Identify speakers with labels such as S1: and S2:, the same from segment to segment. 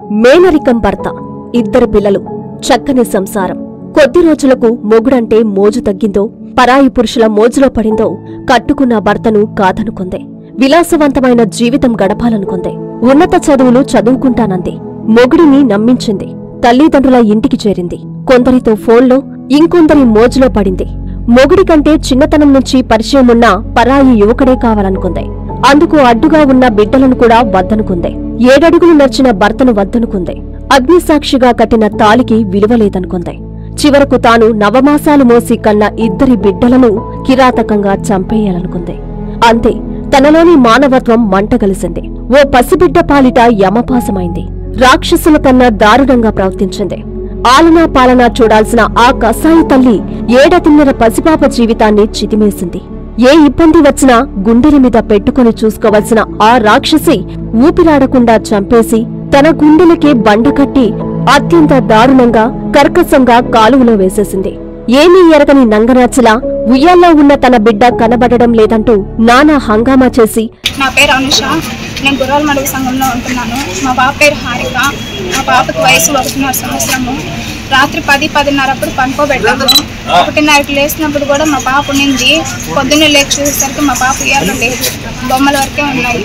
S1: మేనరికం భర్త ఇద్దరు పిల్లలు చక్కని సంసారం కొద్ది రోజులకు మొగుడంటే మోజు తగ్గిందో పరాయి పురుషుల మోజులో పడిందో కట్టుకున్న భర్తను కాదనుకుందే విలాసవంతమైన జీవితం గడపాలనుకుందే ఉన్నత చదువులు చదువుకుంటానంది మొగుడిని నమ్మించింది తల్లిదండ్రుల ఇంటికి చేరింది కొందరితో ఫోన్లో ఇంకొందరి మోజులో పడింది మొగుడి కంటే చిన్నతనం నుంచి పరిచయం ఉన్న పరాయి యువకుడే కావాలనుకుంది అందుకు అడ్డుగా ఉన్న బిడ్డలను కూడా వద్దనుకుంది ఏడడుగులు నడిచిన భర్తను వద్దనుకుంది అగ్నిసాక్షిగా కట్టిన తాలికి విలువలేదనుకుంది చివరకు తాను నవమాసాలు మోసి కన్న ఇద్దరి బిడ్డలను కిరాతకంగా చంపేయాలనుకుంది అంతే తనలోని మానవత్వం మంటగలిసింది ఓ పసిబిడ్డ పాలిట యమపాసమైంది రాక్షసుల కన్నా దారుణంగా ప్రవర్తించింది ఆలనా పాలనా చూడాల్సిన ఆ కసాయి తల్లి ఏడతిన్నర పసిపాప జీవితాన్ని చితిమేసింది ఏ ఇబ్బంది వచ్చినా గుండెల మీద పెట్టుకుని చూసుకోవలసిన ఆ రాక్షసి ఊపిరాడకుండా చంపేసి తన గుండెలకే బండ కట్టి అత్యంత దారుణంగా కర్కశంగా కాలువలో వేసేసింది ఏమీ ఎరగని నంగనాచలా ఉయ్యాల్లో ఉన్న తన బిడ్డ కనబడడం లేదంటూ నానా హంగామా చేసి
S2: నా పేరు అనుష నేను గుర్రాల మడుగు సంఘంలో ఉంటున్నాను మా పాప పేరు హారిక మా పాపకి వయసు ఒకటిన్నర సంవత్సరము రాత్రి పది పదిన్నర అప్పుడు పనుకోబెట్టాము ఒకటిన్నరకి లేచినప్పుడు కూడా మా పాప ఉండింది పొద్దున్నే లేచి చూసేసరికి మా పాప ఉయ్యాల లేదు బొమ్మల వరకే ఉన్నాయి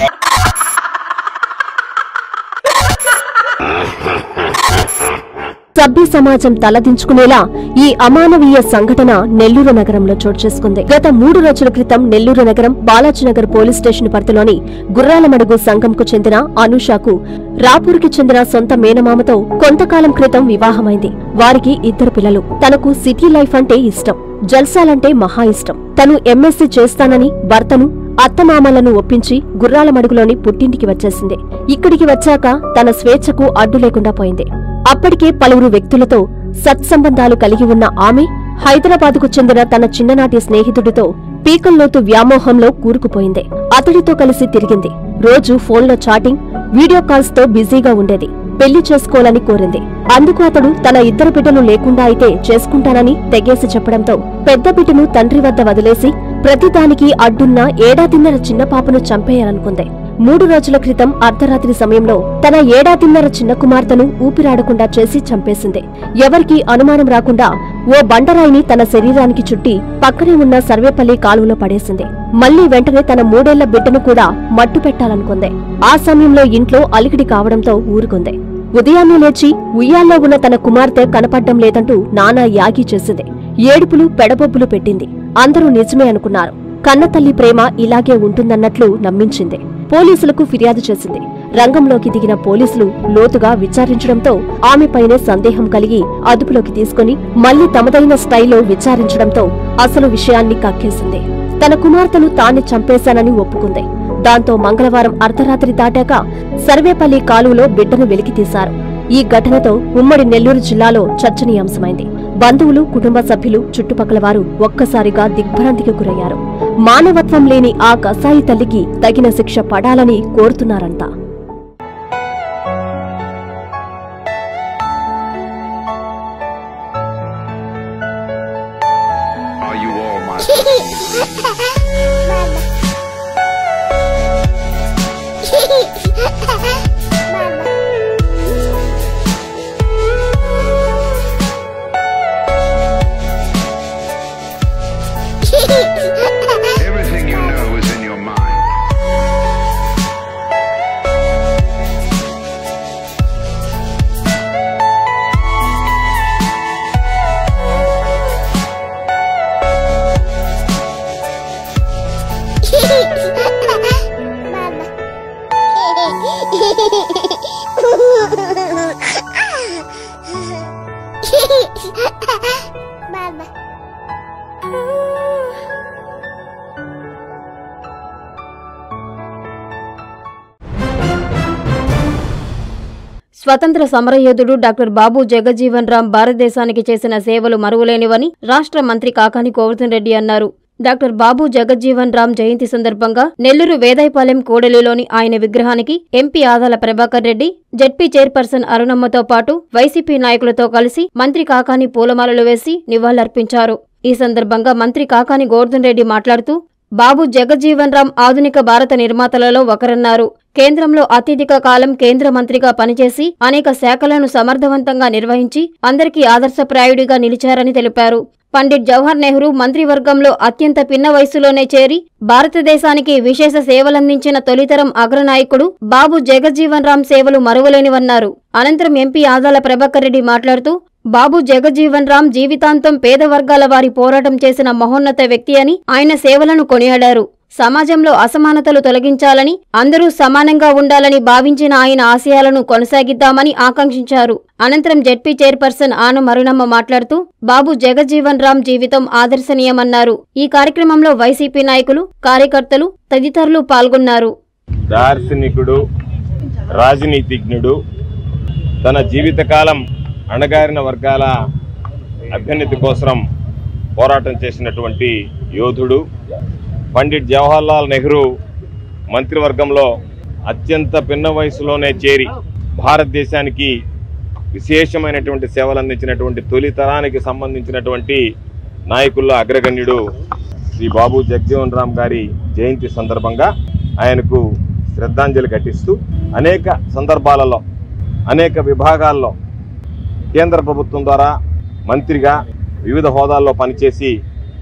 S1: సభ్య సమాజం తలదించుకునేలా ఈ అమానవీయ సంఘటన నెల్లూరు నగరంలో చోటు చేసుకుంది గత మూడు రోజుల క్రితం నెల్లూరు నగరం బాలాజీనగర్ పోలీస్ స్టేషన్ పరిధిలోని గుర్రాలమడుగు సంఘంకు చెందిన అనూషకు రాపూర్కి చెందిన సొంత మేనమామతో కొంతకాలం క్రితం వివాహమైంది వారికి ఇద్దరు పిల్లలు తనకు సిటీ లైఫ్ అంటే ఇష్టం జల్సాలంటే మహా ఇష్టం తను ఎంఎస్సీ చేస్తానని భర్తను అత్తమామలను ఒప్పించి గుర్రాలమడుగులోని పుట్టింటికి వచ్చేసింది ఇక్కడికి వచ్చాక తన స్వేచ్ఛకు అడ్డు లేకుండా పోయింది అప్పటికే పలువురు వ్యక్తులతో సత్సంబంధాలు కలిగి ఉన్న ఆమె హైదరాబాదుకు చెందిన తన చిన్ననాటి స్నేహితుడితో పీకల్లోతు వ్యామోహంలో కూరుకుపోయింది అతడితో కలిసి తిరిగింది రోజు ఫోన్లో చాటింగ్ వీడియో కాల్స్ తో బిజీగా ఉండేది పెళ్లి చేసుకోవాలని కోరింది అందుకు అతడు తన ఇద్దరు బిడ్డలు లేకుండా అయితే చేసుకుంటానని తెగేసి చెప్పడంతో పెద్ద బిడ్డను తండ్రి వద్ద వదిలేసి ప్రతిదానికి అడ్డున్న ఏడాదిన్నర చిన్న పాపను చంపేయాలనుకుంది మూడు రోజుల క్రితం అర్ధరాత్రి సమయంలో తన ఏడాదిన్నర చిన్న కుమార్తెను ఊపిరాడకుండా చేసి చంపేసింది ఎవరికీ అనుమానం రాకుండా ఓ బండరాయిని తన శరీరానికి చుట్టి పక్కనే ఉన్న సర్వేపల్లి కాలువలో పడేసింది మళ్లీ వెంటనే తన మూడేళ్ల బిడ్డను కూడా మట్టు పెట్టాలనుకుంది ఆ సమయంలో ఇంట్లో అలికిడి కావడంతో ఊరుకుంది ఉదయాన్నే లేచి ఉయ్యాల్లో ఉన్న తన కుమార్తె కనపడ్డం లేదంటూ నానా యాగి చేసింది ఏడుపులు పెడబొబ్బులు పెట్టింది అందరూ నిజమే అనుకున్నారు కన్నతల్లి ప్రేమ ఇలాగే ఉంటుందన్నట్లు నమ్మించింది పోలీసులకు ఫిర్యాదు చేసింది రంగంలోకి దిగిన పోలీసులు లోతుగా విచారించడంతో ఆమెపైనే సందేహం కలిగి అదుపులోకి తీసుకుని మళ్లీ తమదైన స్టైల్లో విచారించడంతో అసలు విషయాన్ని కక్కేసింది తన కుమార్తెను తానే చంపేశానని ఒప్పుకుంది దాంతో మంగళవారం అర్ధరాత్రి దాటాక సర్వేపల్లి కాలువలో బిడ్డను వెలికితీశారు ఈ ఘటనతో ఉమ్మడి నెల్లూరు జిల్లాలో చర్చనీయాంశమైంది బంధువులు కుటుంబ సభ్యులు చుట్టుపక్కల వారు ఒక్కసారిగా దిగ్భ్రాంతికి గురయ్యారు మానవత్వం లేని ఆ కసాయి తల్లికి తగిన శిక్ష పడాలని కోరుతున్నారంతా
S3: Are you all my fucking Everything you know is in your mind.
S4: Mama.
S5: స్వతంత్ర సమరయోధుడు డాక్టర్ బాబు జగజ్జీవన్ రామ్ భారతదేశానికి చేసిన సేవలు మరువలేనివని రాష్ట్ర మంత్రి కాకాని గోవర్ధన్ రెడ్డి అన్నారు డాక్టర్ బాబు జగజ్జీవన్ రామ్ జయంతి సందర్భంగా నెల్లూరు వేదాయపాలెం కోడలిలోని ఆయన విగ్రహానికి MP Adala Prabhakar Reddy ZP chairperson అరుణమ్మతో పాటు వైసీపీ నాయకులతో కలిసి మంత్రి కాకాని పూలమాలలు వేసి నివాళులర్పించారు ఈ సందర్భంగా మంత్రి కాకాని గోవర్ధన్ రెడ్డి మాట్లాడుతూ బాబు జగజ్జీవన్ రామ్ ఆధునిక భారత నిర్మాతలలో ఒకరన్నారు కేంద్రంలో అత్యధిక కాలం కేంద్ర మంత్రిగా పనిచేసి అనేక శాఖలను సమర్థవంతంగా నిర్వహించి అందరికీ ఆదర్శప్రాయుడిగా నిలిచారని తెలిపారు పండిట్ జవహర్ నెహ్రూ మంత్రివర్గంలో అత్యంత పిన్న వయసులోనే చేరి భారతదేశానికి విశేష సేవలందించిన తొలితరం అగ్రనాయకుడు బాబు జగజ్జీవన్ రామ్ సేవలు మరువలేనివన్నారు అనంతరం ఎంపీ ఆదాల ప్రభాకర్ రెడ్డి మాట్లాడుతూ బాబు జగజ్జీవన్ రామ్ జీవితాంతం పేద వర్గాల వారి పోరాటం చేసిన మహోన్నత వ్యక్తి అని ఆయన సేవలను కొనియాడారు సమాజంలో అసమానతలు తొలగించాలని అందరూ సమానంగా ఉండాలని భావించిన ఆయన ఆశయాలను కొనసాగిద్దామని ఆకాంక్షించారు అనంతరం జెడ్పీ చైర్పర్సన్ ఆన మరుణమ్మ మాట్లాడుతూ బాబు జగజ్జీవన్ రామ్ జీవితం ఆదర్శనీయమన్నారు ఈ కార్యక్రమంలో వైసీపీ నాయకులు కార్యకర్తలు తదితరులు పాల్గొన్నారు
S4: దార్శనికుడు రాజనీతిజ్ఞుడు తన జీవితకాలం అణగారిన వర్గాల అభ్యున్నతి కోసం పోరాటం చేసినటువంటి యోధుడు పండిట్ జవహర్లాల్ నెహ్రూ మంత్రివర్గంలో అత్యంత పిన్న వయసులోనే చేరి భారతదేశానికి విశేషమైనటువంటి సేవలు అందించినటువంటి తొలి తరానికి సంబంధించినటువంటి నాయకుల్లో అగ్రగణ్యుడు శ్రీ బాబు జగజీవన్ రామ్ గారి జయంతి సందర్భంగా ఆయనకు శ్రద్ధాంజలి ఘటిస్తూ అనేక సందర్భాలలో అనేక విభాగాల్లో కేంద్ర ప్రభుత్వం ద్వారా మంత్రిగా వివిధ హోదాల్లో పనిచేసి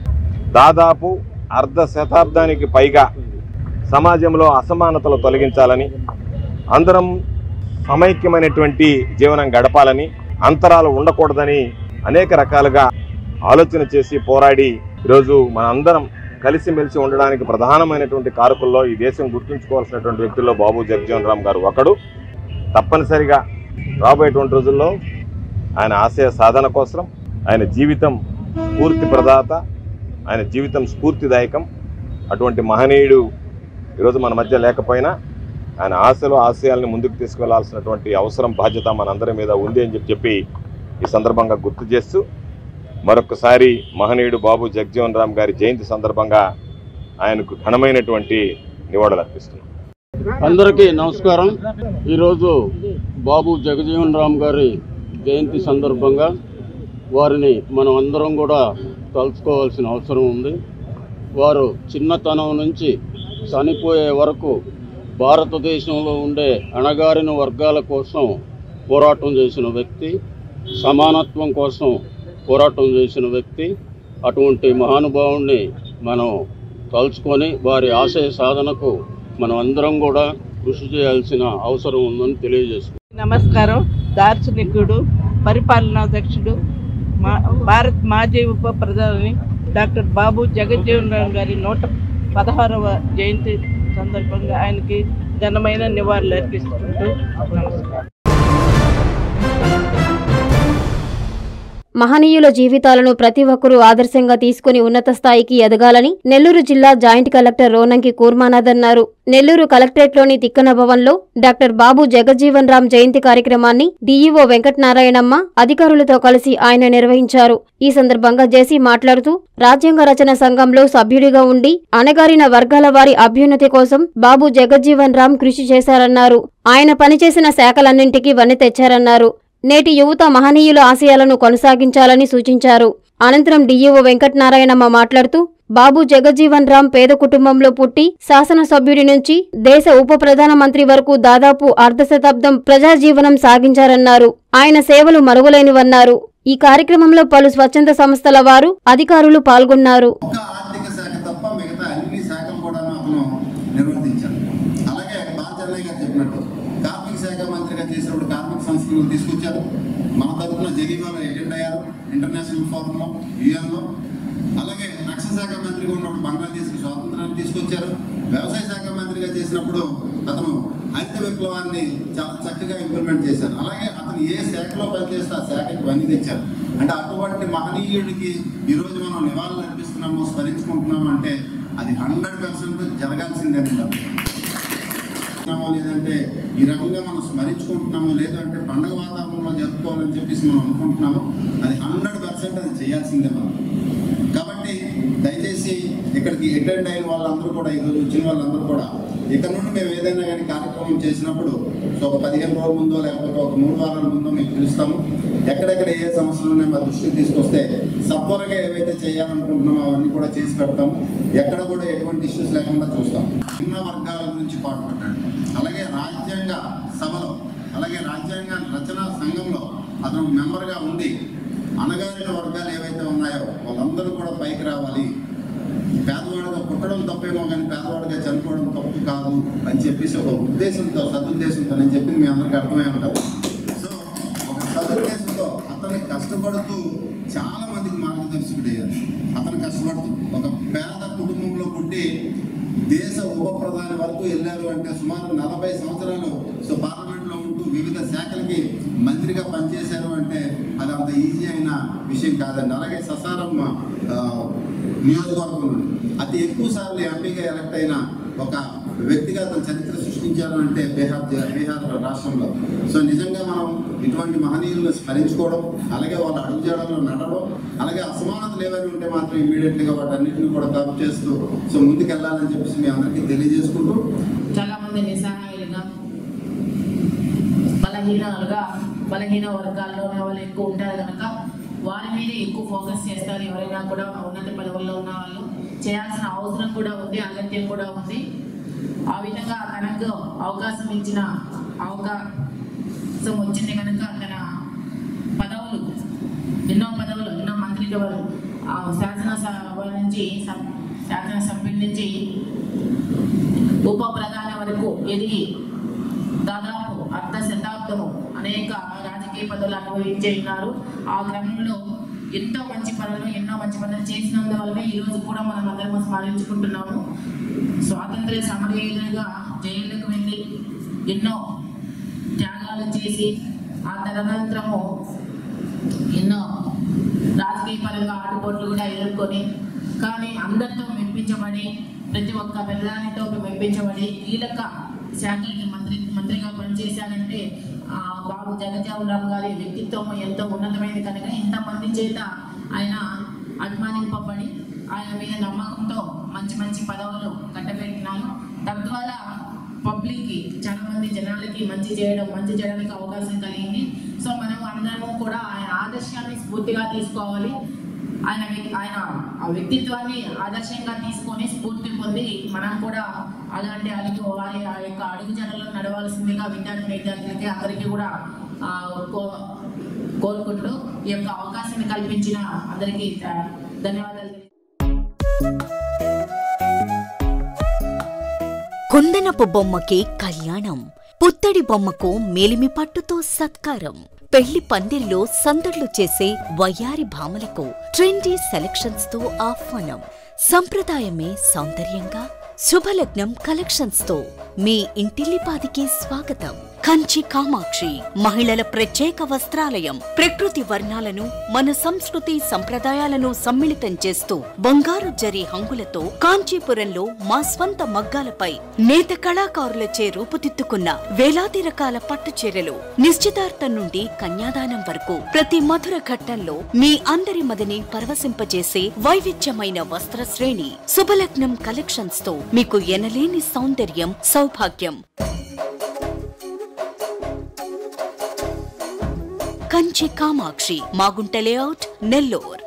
S4: దాదాపు అర్ధ శతాబ్దానికి పైగా సమాజంలో అసమానతలు తొలగించాలని అందరం సమైక్యమైనటువంటి జీవనం గడపాలని అంతరాలు ఉండకూడదని అనేక రకాలుగా ఆలోచన చేసి పోరాడి ఈరోజు మనందరం కలిసిమెలిసి ఉండడానికి ప్రధానమైనటువంటి కారకుల్లో ఈ దేశం గుర్తుంచుకోవాల్సినటువంటి వ్యక్తుల్లో బాబు జగజీవన్ రామ్ గారు ఒకడు తప్పనిసరిగా రాబోయేటువంటి రోజుల్లో ఆయన ఆశయ సాధన కోసం ఆయన జీవితం స్ఫూర్తి ప్రదాత ఆయన జీవితం స్ఫూర్తిదాయకం అటువంటి మహనీయుడు ఈరోజు మన మధ్య లేకపోయినా ఆయన ఆశలు ఆశయాల్ని ముందుకు తీసుకెళ్లాల్సినటువంటి అవసరం బాధ్యత మనందరి మీద ఉంది అని చెప్పి చెప్పి ఈ సందర్భంగా గుర్తు చేస్తూ మరొకసారి మహనీయుడు బాబు జగజీవన్ రామ్ గారి జయంతి సందర్భంగా ఆయనకు ఘనమైనటువంటి నివాళులు అర్పిస్తున్నాం
S6: అందరికీ నమస్కారం ఈరోజు బాబు జగజీవన్ రామ్ గారి జయంతి సందర్భంగా వారిని మనం అందరం కూడా తలుచుకోవాల్సిన అవసరం ఉంది వారు చిన్నతనం నుంచి చనిపోయే వరకు భారతదేశంలో ఉండే అణగారిన వర్గాల కోసం పోరాటం చేసిన వ్యక్తి సమానత్వం కోసం పోరాటం చేసిన వ్యక్తి అటువంటి మహానుభావుణ్ణి మనం తలుచుకొని వారి ఆశయ సాధనకు మనం అందరం కూడా కృషి చేయాల్సిన అవసరం ఉందని తెలియజేస్తున్నాం
S7: నమస్కారం దార్శనికుడు పరిపాలనాధ్యక్షుడు మా భారత్ మాజీ ఉప ప్రధాని డాక్టర్ బాబు జగజ్జీవన్ రామ్ గారి నూట పదహారవ జయంతి సందర్భంగా ఆయనకి ఘనమైన నివాళులు అర్పిస్తుంటూ నమస్కారం
S5: మహనీయుల జీవితాలను ప్రతి ఒక్కరూ ఆదర్శంగా తీసుకుని ఉన్నత స్థాయికి ఎదగాలని నెల్లూరు జిల్లా జాయింట్ కలెక్టర్ రోనంకి కూర్మానాథ్ అన్నారు నెల్లూరు కలెక్టరేట్లోని తిక్కన భవన్లో డాక్టర్ బాబు జగజ్జీవన్ రామ్ జయంతి కార్యక్రమాన్ని డీఈఓ వెంకటనారాయణమ్మ అధికారులతో కలిసి ఆయన నిర్వహించారు ఈ సందర్భంగా జేసీ మాట్లాడుతూ రాజ్యాంగ రచన సంఘంలో సభ్యుడిగా ఉండి అణగారిన వర్గాల వారి అభ్యున్నతి కోసం బాబు జగజ్జీవన్ రామ్ కృషి చేశారన్నారు ఆయన పనిచేసిన శాఖలన్నింటికీ వన్నె తెచ్చారన్నారు నేటి యువత మహనీయుల ఆశయాలను కొనసాగించాలని సూచించారు అనంతరం డీఈఓ వెంకటనారాయణమ్మ మాట్లాడుతూ బాబు జగజ్జీవన్ రామ్ పేద కుటుంబంలో పుట్టి శాసనసభ్యుడి నుంచి దేశ ఉప ప్రధానమంత్రి వరకు దాదాపు అర్ధ శతాబ్దం ప్రజాజీవనం సాగించారన్నారు ఆయన సేవలు మరువలేనివన్నారు ఈ కార్యక్రమంలో పలు స్వచ్ఛంద సంస్థల వారు అధికారులు పాల్గొన్నారు
S8: ఒక ఆర్థిక శాఖ తప్ప మిగతా అన్ని శాఖలు కూడా అతను నిర్వర్తించాడు అలాగే బాలచన్నయ్య గారు చెప్పినట్టు కార్మిక శాఖ మంత్రిగా చేసినప్పుడు కార్మిక సంస్కృతులు తీసుకొచ్చారు మన తరఫున జెనీవాలో అటెండ్ అయ్యారు ఇంటర్నేషనల్ ఫోరంలో యుఎన్లో అలాగే రక్షణ శాఖ మంత్రిగా ఉన్నప్పుడు బంగ్లాదేశ్కి స్వాతంత్రాన్ని తీసుకొచ్చారు వ్యవసాయ శాఖ మంత్రిగా చేసినప్పుడు అతను హరిత విప్లవాన్ని చాలా చక్కగా ఇంప్లిమెంట్ చేశారు అలాగే అతను ఏ శాఖలో పనిచేస్తే ఆ శాఖకి పని తెచ్చారు అంటే అటువంటి మహనీయుడికి ఈరోజు మనం నివాళులు అర్పిస్తున్నాము స్మరించుకుంటున్నాము అంటే అది హండ్రెడ్ పర్సెంట్ జరగాల్సిందే లేదంటే ఈ రకంగా మనం స్మరించుకుంటున్నాము లేదంటే పండగ వాతావరణంలో జరుపుకోవాలని చెప్పేసి మనం అనుకుంటున్నాము అది హండ్రెడ్ పర్సెంట్ అది చేయాల్సిందే మనం కాబట్టి దయచేసి ఇక్కడికి అటెండ్ అయిన వాళ్ళందరూ కూడా ఈరోజు వచ్చిన వాళ్ళందరూ కూడా ఇక నుండి మేము ఏదైనా కానీ కార్యక్రమం చేసినప్పుడు సో ఒక పదిహేను రోజుల ముందో లేకపోతే ఒక మూడు వారాల ముందో మేము పిలుస్తాము ఎక్కడెక్కడ ఏ సమస్యలు ఉన్నాయో మా దృష్టికి తీసుకొస్తే సత్వరగా ఏవైతే చేయాలనుకుంటున్నామో అవన్నీ కూడా చేసి పెడతాము ఎక్కడ కూడా ఎటువంటి ఇష్యూస్ లేకుండా చూస్తాం చిన్న వర్గాల గురించి పాటుపడ్డాడు అలాగే రాజ్యాంగ సభలో అలాగే రాజ్యాంగ రచనా సంఘంలో అతను మెంబర్గా ఉండి అణగారిన వర్గాలు ఏవైతే ఉన్నాయో వాళ్ళందరూ కూడా పైకి రావాలి పేదవాడిగా పుట్టడం తప్పేమో కానీ పేదవాడిగా చనిపోవడం తప్పు కాదు అని చెప్పేసి ఒక ఉద్దేశంతో సదుద్దేశంతో నేను చెప్పింది మీ అందరికీ అర్థమై ఉంటుంది సో ఒక సదుద్దేశంతో అతన్ని కష్టపడుతూ చాలా మందికి మార్గదర్శకుడయ్యారు అతను కష్టపడుతూ ఒక పేద కుటుంబంలో పుట్టి దేశ ఉప ప్రధాని వరకు వెళ్ళారు అంటే సుమారు నలభై సంవత్సరాలు సో పార్లమెంట్లో ఉంటూ వివిధ శాఖలకి మంత్రిగా పనిచేశారు అంటే అది అంత ఈజీ అయిన విషయం కాదండి అలాగే ససారం ఆ, నియోజకవర్గం నుండి అతి ఎక్కువ సార్లు ఎంపీగా ఎలక్ట్ అయిన ఒక వ్యక్తిగా తన చరిత్ర సృష్టించారు అంటే బీహార్ జ- బీహార్ రాష్ట్రంలో సో నిజంగా మనం ఇటువంటి మహనీయులను స్మరించుకోవడం అలాగే వాళ్ళ అడుగుజాడల్లో నడవడం అలాగే అసమానతలు ఏవైనా ఉంటే మాత్రం ఇమీడియట్లీగా వాటన్నిటిని కూడా కవర్ చేస్తూ సో ముందుకు వెళ్ళాలని చెప్పేసి మీ అందరికీ తెలియజేసుకుంటూ
S9: చాలా మంది నిస్సహాయులుగా బలహీనాలుగా బలహీన వర్గాల్లో ఉన్న వాళ్ళు ఎక్కువ ఉంటారు కనుక వారి మీద ఎక్కువ ఫోకస్ చేస్తారు ఎవరైనా కూడా ఉన్నత పదవుల్లో ఉన్న వాళ్ళు చేయాల్సిన అవసరం కూడా ఉంది అగత్యం కూడా ఉంది ఆ విధంగా తనకు అవకాశం ఇచ్చిన అవకాశం వచ్చింది కనుక తన పదవులు ఎన్నో పదవులు ఎన్నో మంత్రిగా ఆ శాసనసభ నుంచి సం- శాసనసభ్యుల నుంచి ఉప ప్రధాని వరకు ఎదిగి దాదాపు అర్ధ శతాబ్దము అనేక రాజకీయ పదవులు అనుభవించే ఉన్నారు ఆ క్రమంలో ఎంతో మంచి పనులు ఎన్నో మంచి పనులు చేసినందువల్లనే ఈ రోజు కూడా మనం అందరం స్మరించుకుంటున్నాము స్వాతంత్ర సమరయోధులుగా జైళ్ళకు వెళ్ళి ఎన్నో త్యాగాలు చేసి ఆ తదనంతరము ఎన్నో రాజకీయ పరంగా ఆటుపోట్లు కూడా ఎదుర్కొని కానీ అందరితో మెప్పించబడి ప్రతి ఒక్క ప్రధానితో మెప్పించబడి కీలక శాఖలకి మంత్రి మంత్రిగా పనిచేశారంటే ఆ, బాబు జగజావురామ్ గారి వ్యక్తిత్వం ఎంతో ఉన్నతమైనది కనుక ఇంతమంది చేత ఆయన అభిమానింపబడి ఆయన మీద నమ్మకంతో మంచి మంచి పదవులు కట్టబెట్టినారు తద్వారా పబ్లిక్కి చాలా మంది జనాలకి మంచి చేయడం మంచి చేయడానికి అవకాశం కలిగింది సో మనం అందరము కూడా ఆయన ఆదర్శాన్ని స్ఫూర్తిగా తీసుకోవాలి ఆయన వ్య- ఆయన ఆ వ్యక్తిత్వాన్ని ఆదర్శంగా తీసుకొని స్ఫూర్తి పొంది మనం కూడా అలాంటి అడుగు వారి ఆ యొక్క అడుగు జనలో నడవాల్సిందిగా విద్యార్థి విద్యార్థులకి అందరికీ కూడా ఆ, కో- కోరుకుంటూ ఈ యొక్క అవకాశాన్ని కల్పించిన అందరికీ ఆ, ధన్యవాదాలు తెలియ-
S10: కుందనపు బొమ్మకి కళ్యాణం పుత్తడి బొమ్మకు మేలిమి పట్టుతో సత్కారం పెళ్లి పందిర్లో సందడ్లు చేసే వయ్యారి భామలకు ట్రెండీ సెలక్షన్స్ తో ఆహ్వానం సంప్రదాయమే సౌందర్యంగా శుభలగ్నం కలెక్షన్స్ తో మీ ఇంటిల్లిపాదికి స్వాగతం కంచి కామాక్షి మహిళల ప్రత్యేక వస్త్రాలయం ప్రకృతి వర్ణాలను మన సంస్కృతి సంప్రదాయాలను సమ్మిళితం చేస్తూ బంగారు జరి హంగులతో కాంచీపురంలో మా స్వంత మగ్గాలపై నేత కళాకారులచే రూపుదిద్దుకున్న వేలాది రకాల పట్టు చీరలు నిశ్చితార్థం నుండి కన్యాదానం వరకు ప్రతి మధుర ఘట్టంలో మీ అందరి మదిని పరవశింపజేసే వైవిధ్యమైన వస్త్ర శ్రేణి శుభలగ్నం కలెక్షన్స్ తో మీకు ఎనలేని సౌందర్యం సౌభాగ్యం కంచి కామాక్షి మాగుంట లేఅవుట్ నెల్లూర్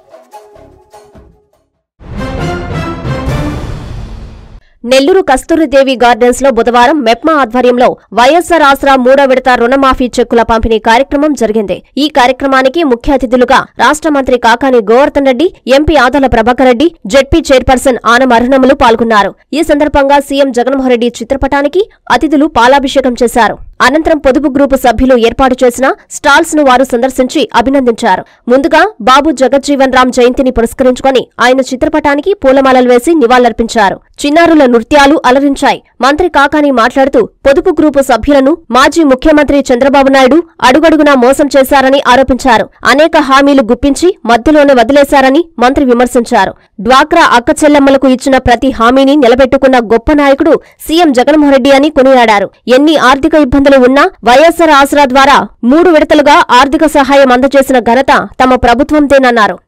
S1: నెల్లూరు కస్తూరిదేవి గార్డెన్స్ లో బుధవారం మెప్మా ఆధ్వర్యంలో వైఎస్సార్ ఆసరా మూడో విడత రుణమాఫీ చెక్కుల పంపిణీ కార్యక్రమం జరిగింది ఈ కార్యక్రమానికి ముఖ్య అతిథులుగా రాష్ట్ర మంత్రి Kakani Govardhan Reddy MP Adala Prabhakar Reddy ZP chairperson Anam అరుణములు పాల్గొన్నారు ఈ సందర్భంగా సీఎం జగన్మోహన్ రెడ్డి చిత్రపటానికి అతిథులు పాలాభిషేకం చేశారు అనంతరం పొదుపు గ్రూపు సభ్యులు ఏర్పాటు చేసిన స్టాల్స్ ను వారు సందర్శించి అభినందించారు ముందుగా బాబు జగజ్జీవన్ రామ్ జయంతిని పురస్కరించుకొని ఆయన చిత్రపటానికి పూలమాలలు వేసి నివాళులర్పించారు చిన్నారుల నృత్యాలు అలరించాయి మంత్రి కాకాని మాట్లాడుతూ పొదుపు గ్రూపు సభ్యులను మాజీ ముఖ్యమంత్రి చంద్రబాబు నాయుడు అడుగడుగునా మోసం చేశారని ఆరోపించారు అనేక హామీలు గుప్పించి మధ్యలోనే వదిలేశారని మంత్రి విమర్శించారు డ్వాక్రా అక్క చెల్లెమ్మలకు ఇచ్చిన ప్రతి హామీని నిలబెట్టుకున్న గొప్ప నాయకుడు సీఎం జగన్మోహన్ రెడ్డి అని కొనియాడారు ఎన్ని ఆర్థిక ఇబ్బందులు ఉన్నా వైఎస్సార్ ఆసరా ద్వారా మూడు విడతలుగా ఆర్థిక సహాయం అందజేసిన ఘనత తమ ప్రభుత్వందేనన్నారు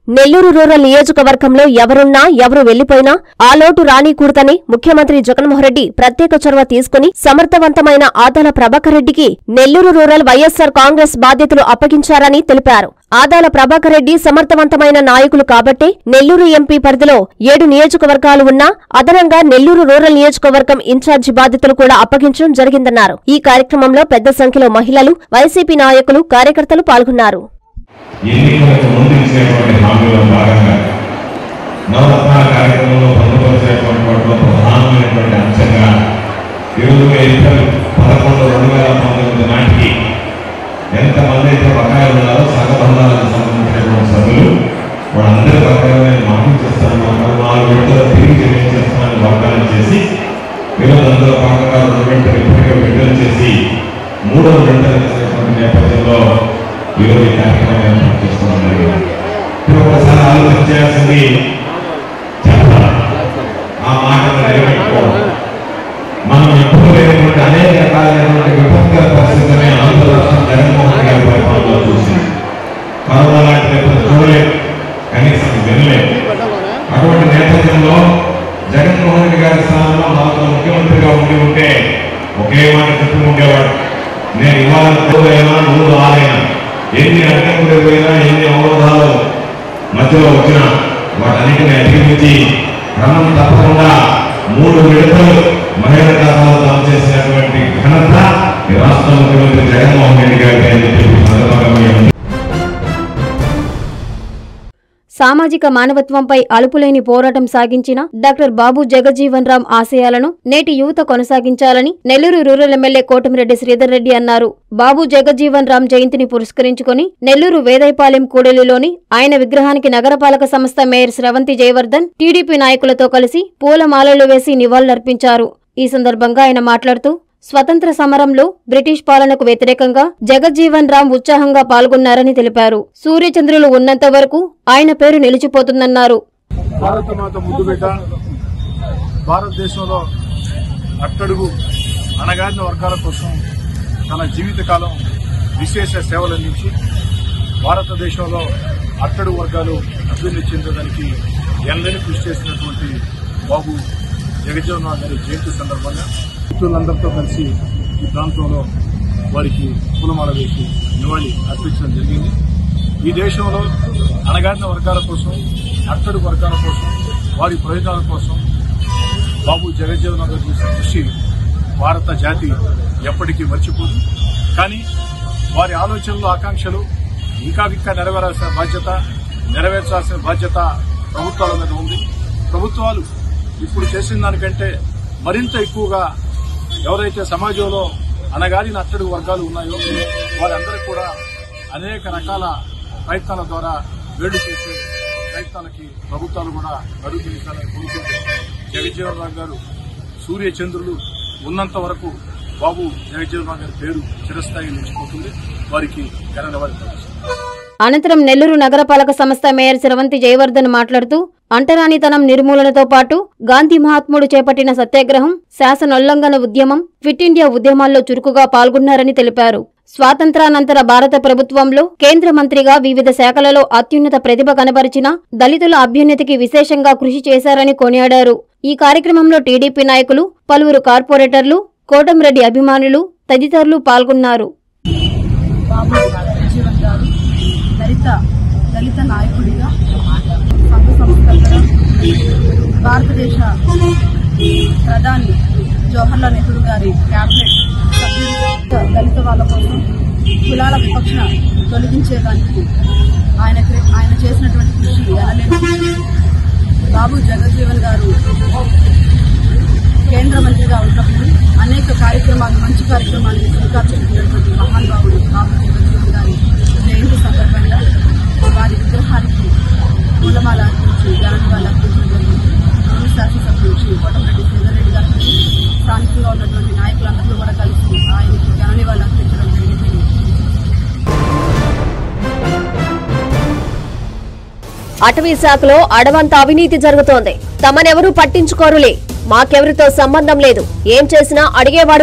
S1: నెల్లూరు రూరల్ నియోజకవర్గంలో ఎవరున్నా ఎవరు వెళ్లిపోయినా ఆ లోటు రానీకూడదని ముఖ్యమంత్రి జగన్మోహన్రెడ్డి ప్రత్యేక చొరవ తీసుకుని సమర్థవంతమైన ఆదాల ప్రభాకర్ రెడ్డికి నెల్లూరు రూరల్ వైఎస్సార్ కాంగ్రెస్ బాధ్యతలు అప్పగించారని తెలిపారు ఆదాల ప్రభాకర్ రెడ్డి సమర్థవంతమైన నాయకులు కాబట్టే నెల్లూరు ఎంపీ పరిధిలో ఏడు నియోజకవర్గాలు ఉన్నా అదనంగా నెల్లూరు రూరల్ నియోజకవర్గం ఇన్ఛార్జి బాధ్యతలు కూడా అప్పగించడం జరిగిందన్నారు ఈ కార్యక్రమంలో పెద్ద సంఖ్యలో మహిళలు వైసీపీ నాయకులు కార్యకర్తలు పాల్గొన్నారు
S11: ఎన్నికలకు ముందు ఇచ్చినటువంటి హామీలో భాగంగా నవరత్నాల కార్యక్రమంలో పొందుపరిచినటువంటి వాటిలో ప్రధానమైనటువంటి అంశంగా ఈరోజు ఏప్రిల్ పదకొండు రెండు వేల పంతొమ్మిది నాటికి ఎంతమంది అయితే బకాయిలు ఉన్నారో సగబంధాలకు సంబంధించినటువంటి సభ్యులు వాళ్ళందరి బకాయిలు నేను మాఫీ చేస్తాను ఒక నాలుగు విడతలు తిరిగి చెల్లించేస్తానని వాగ్దానం చేసి ఈరోజు అందులో భాగంగా రెండు విడతలు ఇప్పటికే విడుదల చేసి మూడవ విడతలు చేసినటువంటి నేపథ్యంలో ఈరోజు ఈ కార్యక్రమం ఏర్పాటు చేసుకోవడం జరిగింది ఇప్పుడు ఒకసారి ఆలోచన చేయాల్సింది చెప్పాలి ఆ మాటను నిలబెట్టుకోవడం మనం ఎప్పుడు లేనటువంటి అనేక రకాలైనటువంటి విపత్కర పరిస్థితులని ఆంధ్ర రాష్ట్రం జగన్మోహన్ గారి పరిపాలనలో చూసింది కరోనా లాంటి విపత్తు చూడలేదు కనీసం వినలేదు అటువంటి నేపథ్యంలో జగన్మోహన్ రెడ్డి గారి స్థానంలో నాకు ముఖ్యమంత్రిగా ఉండి ఉంటే ఒకే మాట చెప్పి ఉండేవాడు నేను ఇవాళ తోడైనా నువ్వు రాలైనా ఎన్ని అడ్డంకులు ఎదురైనా ఎన్ని అవరోధాలు మధ్యలో వచ్చినా వాటన్నిటిని అధిగమించి క్రమం తప్పకుండా మూడు విడతలు మహిళల ఖాతాలో జమ చేసినటువంటి ఘనత ఈ రాష్ట్ర ముఖ్యమంత్రి జగన్మోహన్ రెడ్డి గారికి అని చెప్పి ఈ సందర్భంగా మీ అందరికీ
S5: సామాజిక మానవత్వంపై అలుపులేని పోరాటం సాగించిన డాక్టర్ బాబు జగజీవన్ రామ్ ఆశయాలను నేటి యువత కొనసాగించాలని నెల్లూరు రూరల్ ఎమ్మెల్యే కోటమిరెడ్డి శ్రీధర్ రెడ్డి అన్నారు బాబు జగజీవన్ రామ్ జయంతిని పురస్కరించుకుని నెల్లూరు వేదైపాలెం కూడలిలోని ఆయన విగ్రహానికి నగరపాలక సంస్థ మేయర్ స్రవంతి జయవర్ధన్ టీడీపీ నాయకులతో కలిసి పూలమాలలు వేసి నివాళులర్పించారు ఈ సందర్భంగా ఆయన మాట్లాడుతూ స్వతంత్ర సమరంలో బ్రిటిష్ పాలనకు వ్యతిరేకంగా జగజ్జీవన్ రామ్ ఉత్సాహంగా పాల్గొన్నారని తెలిపారు సూర్యచంద్రులు ఉన్నంత వరకు ఆయన పేరు నిలిచిపోతుందన్నారు
S12: భారత మాత ముద్దు బిడ్డ భారతదేశంలో అట్టడుగు అణగారిన వర్గాల కోసం తన జీవితకాలం విశేష సేవలు అందించి భారతదేశంలో అట్టడుగు వర్గాలు అభివృద్ధి చెందడానికి ఎన్నని కృషి చేసినటువంటి బాబు జగజ్జీవన్ రామ్ గారి జయంతి సందర్భంగా మిత్రులందరితో కలిసి ఈ ప్రాంతంలో వారికి పూలమాల వేసి నివాళి అర్పించడం జరిగింది ఈ దేశంలో అణగారిన వర్గాల కోసం అట్టడు వర్గాల కోసం వారి ప్రయోజనాల కోసం బాబు జగజ్జీవన్ గారు చేసిన కృషి భారత జాతి ఎప్పటికీ మర్చిపోదు కానీ వారి ఆలోచనలు ఆకాంక్షలు ఇంకా ఇంకా నెరవేరాల్సిన బాధ్యత నెరవేర్చాల్సిన బాధ్యత ప్రభుత్వాల మీద ఉంది ప్రభుత్వాలు ఇప్పుడు చేసిన దానికంటే మరింత ఎక్కువగా ఎవరైతే సమాజంలో అనగారిన అట్టడుగు వర్గాలు ఉన్నాయో వారందరూ కూడా అనేక రకాల ప్రయత్నాల ద్వారా వేడు చేసే ప్రయత్నాలకి ప్రభుత్వాలు కూడా అడుగు తీశాలని కోరుకుంటూ జగజ్జీవన్ రామ్ గారు సూర్య చంద్రులు ఉన్నంత వరకు బాబు జగజ్జీవన్ రామ్ గారి పేరు చిరస్థాయి నిలిచిపోతుంది వారికి ఘన నివాళి
S5: అనంతరం నెల్లూరు నగరపాలక సంస్థ మేయర్ స్రవంతి జయవర్ధన్ మాట్లాడుతూ అంటరానితనం నిర్మూలనతో పాటు గాంధీ మహాత్ముడు చేపట్టిన సత్యాగ్రహం శాసనోల్లంఘన ఉద్యమం క్విట్ ఇండియా ఉద్యమాల్లో చురుకుగా పాల్గొన్నారని తెలిపారు స్వాతంత్రానంతర భారత ప్రభుత్వంలో కేంద్ర మంత్రిగా వివిధ శాఖలలో అత్యున్నత ప్రతిభ కనబరిచిన దళితుల అభ్యున్నతికి విశేషంగా కృషి చేశారని కొనియాడారు ఈ కార్యక్రమంలో టీడీపీ నాయకులు పలువురు కార్పొరేటర్లు కోటంరెడ్డి అభిమానులు తదితరులు పాల్గొన్నారు
S13: బాబు జీవన్ గారు దళిత దళిత నాయకుడిగా సంఘ సంస్కరణ భారతదేశ ప్రధాని జవహర్లాల్ నెహ్రూ గారి క్యాబినెట్ సభ్యుడిగా దళిత వాళ్ళ కోసం కులాల వివక్ష తొలగించేదానికి ఆయన ఆయన చేసినటువంటి కృషి ఎనలేని బాబు జగజ్జీవన్ గారు కేంద్ర మంత్రిగా ఉన్నప్పుడు అనేక కార్యక్రమాలు మంచి కార్యక్రమాలు శ్రీకారం చుట్టినటువంటి మహానుభావుడు బాబు జగజ్జీవన్ గారి జయంతి సందర్భంగా వారి విగ్రహానికి పూలమాల అర్పించి ఘననివాళులు అర్పించడం జరిగింది ఈ శాసనసభ్యులు శ్రీ కోటమిరెడ్డి శ్రీధర్రెడ్డి గారికి స్థానికంగా ఉన్నటువంటి నాయకులందరూ కూడా కలిసి ఆయనకి ఘననివాళులు అర్పించడం జరిగింది
S1: అటవీ శాఖలో అడవంత అవినీతి జరుగుతోంది తమనెవరూ పట్టించుకోరులే మాకెవరితో సంబంధం లేదు ఏం చేసినా అడిగేవాడుండడు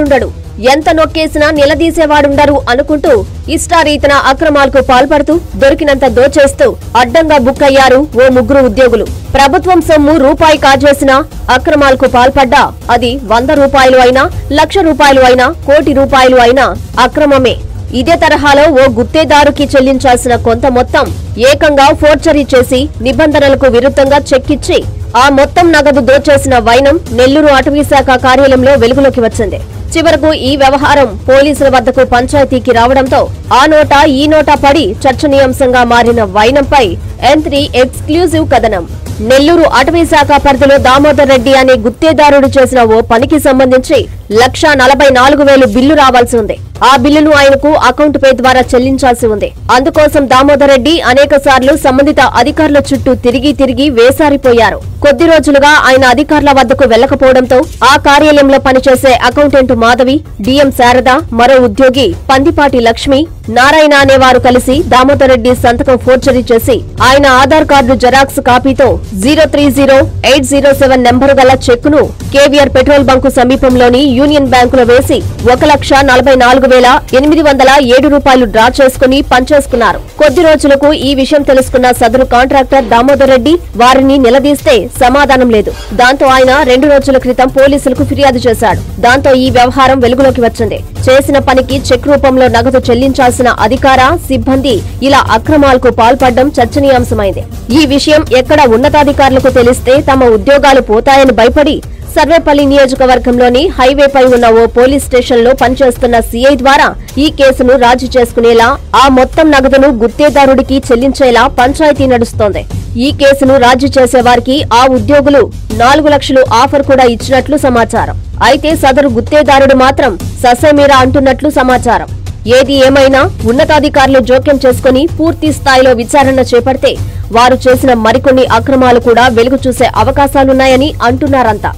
S1: ఎంత నొక్కేసినా నిలదీసేవాడుండరు అనుకుంటూ ఇష్టారీతన అక్రమాలకు పాల్పడుతూ దొరికినంత దోచేస్తూ అడ్డంగా బుక్ అయ్యారు ఓ ముగ్గురు ఉద్యోగులు ప్రభుత్వం సొమ్ము రూపాయి కాజేసినా అక్రమాలకు పాల్పడ్డా అది వంద రూపాయలు అయినా లక్ష రూపాయలు అయినా కోటి రూపాయలు అయినా అక్రమమే ఇదే తరహాలో ఓ గుత్తేదారుకి చెల్లించాల్సిన కొంత మొత్తం ఏకంగా ఫోర్జరీ చేసి నిబంధనలకు విరుద్ధంగా చెక్కిచ్చి ఆ మొత్తం నగదు దోచేసిన వైనం నెల్లూరు అటవీశాఖ కార్యాలయంలో వెలుగులోకి వచ్చింది చివరకు ఈ వ్యవహారం పోలీసుల వద్దకు పంచాయతీకి రావడంతో ఆ నోటా ఈ నోటా పడి చర్చనీయాంశంగా మారిన వైనంపై ఎంత్రీ ఎక్స్క్లూజివ్ కథనం నెల్లూరు అటవీ శాఖ పరిధిలో దామోదర్ రెడ్డి అనే గుత్తేదారుడు చేసిన ఓ పనికి సంబంధించి లక్ష నలభై నాలుగు వేలు బిల్లు రావాల్సి ఉంది ఆ బిల్లును ఆయనకు అకౌంట్ పే ద్వారా చెల్లించాల్సి ఉంది అందుకోసం దామోదర్ రెడ్డి అనేక సార్లు సంబంధిత అధికారుల చుట్టూ తిరిగి తిరిగి వేసారిపోయారు కొద్ది రోజులుగా ఆయన అధికారుల వద్దకు వెళ్లకపోవడంతో ఆ కార్యాలయంలో పనిచేసే అకౌంటెంట్ మాధవి డిఎం శారద మరో ఉద్యోగి పందిపాటి లక్ష్మి నారాయణ అనేవారు కలిసి దామోదర్ రెడ్డి సంతకం ఫోర్జరీ చేసి ఆయన ఆధార్ కార్డు జెరాక్స్ కాపీతో zero three zero eight zero seven number గల చెక్కును కేవీఆర్ పెట్రోల్ బంకు సమీపంలోని యూనియన్ బ్యాంకులో వేసి ఒక లక్ష నలభై నాలుగు వేల ఎనిమిది వందల ఏడు రూపాయలు డ్రా చేసుకుని పనిచేసుకున్నారు కొద్ది రోజులకు ఈ విషయం తెలుసుకున్న సదరు కాంట్రాక్టర్ దామోదర్ రెడ్డి వారిని నిలదీస్తే సమాధానం లేదు దాంతో ఆయన రెండు రోజుల క్రితం పోలీసులకు ఫిర్యాదు చేశాడు దాంతో ఈ వ్యవహారం వెలుగులోకి వచ్చింది చేసిన పనికి చెక్ రూపంలో నగదు చెల్లించాల్సిన అధికార సిబ్బంది ఇలా అక్రమాలకు పాల్పడడం చర్చనీయాంశమైంది ఈ విషయం ఎక్కడ ఉన్నతాధికారులకు తెలిస్తే తమ ఉద్యోగాలు పోతాయని భయపడి సర్వేపల్లి నియోజకవర్గంలోని హైవేపై ఉన్న ఓ పోలీస్ స్టేషన్ లో పనిచేస్తున్న సీఐ ద్వారా ఈ కేసును రాజీ చేసుకునేలా ఆ మొత్తం నగదును గుత్తేదారుడికి చెల్లించేలా పంచాయతీ నడుస్తోంది ఈ కేసును రాజీ చేసేవారికి ఆ ఉద్యోగులు నాలుగు లక్షలు ఆఫర్ కూడా ఇచ్చినట్లు సమాచారం అయితే సదరు గుత్తేదారుడు మాత్రం ససేమీరా అంటున్నట్లు సమాచారం ఏది ఏమైనా ఉన్నతాధికారులు జోక్యం చేసుకుని పూర్తి స్థాయిలో విచారణ చేపడితే వారు చేసిన మరికొన్ని అక్రమాలు కూడా వెలుగు చూసే అవకాశాలున్నాయని అంటున్నారంతా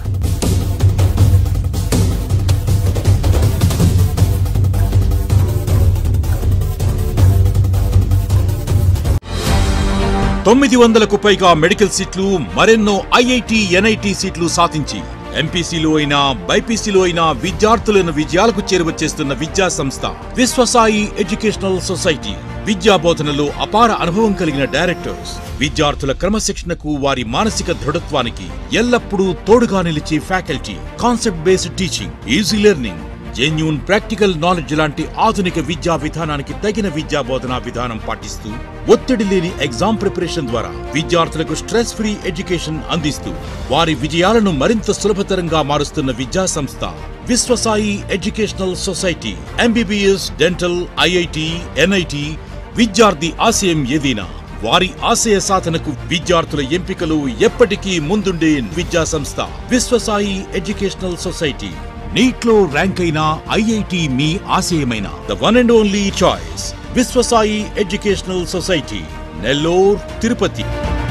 S14: తొమ్మిది వందలకు పైగా మెడికల్ సీట్లు మరెన్నో ఐఐటి ఎన్ఐటి సీట్లు సాధించి ఎంపీసీలో అయినా బైపీసీలో అయినా విద్యార్థులను విజయాలకు చేరువచ్చేస్తున్న విద్యా సంస్థ విశ్వసాయి ఎడ్యుకేషనల్ సొసైటీ విద్యా బోధనలో అపార అనుభవం కలిగిన డైరెక్టర్స్ విద్యార్థుల క్రమశిక్షణకు వారి మానసిక దృఢత్వానికి ఎల్లప్పుడూ తోడుగా నిలిచే faculty concept based teaching easy learning genuine practical knowledge లాంటి ఆధునిక విద్యా విధానానికి తగిన విద్యా బోధనా విధానం పాటిస్తూ ఒత్తిడి లేని ఎగ్జామ్ ప్రిపరేషన్ ద్వారా విద్యార్థులకు స్ట్రెస్ ఫ్రీ ఎడ్యుకేషన్ అందిస్తూ వారి విజయాలను మరింత సులభతరంగా మారుస్తున్న విద్యా సంస్థ Viswasai educational society MBBS dental IIT NIT విద్యార్థి ఆశయం ఏదైనా వారి ఆశయ సాధనకు విద్యార్థుల ఎంపికలు ఎప్పటికీ ముందుండే విద్యా సంస్థ విశ్వసాయి ఎడ్యుకేషనల్ సొసైటీ నీట్లో ర్యాంక్ అయిన ఐఐటి మీ ఆశయమైన the one and only choice Viswasai educational society Nellore Tirupati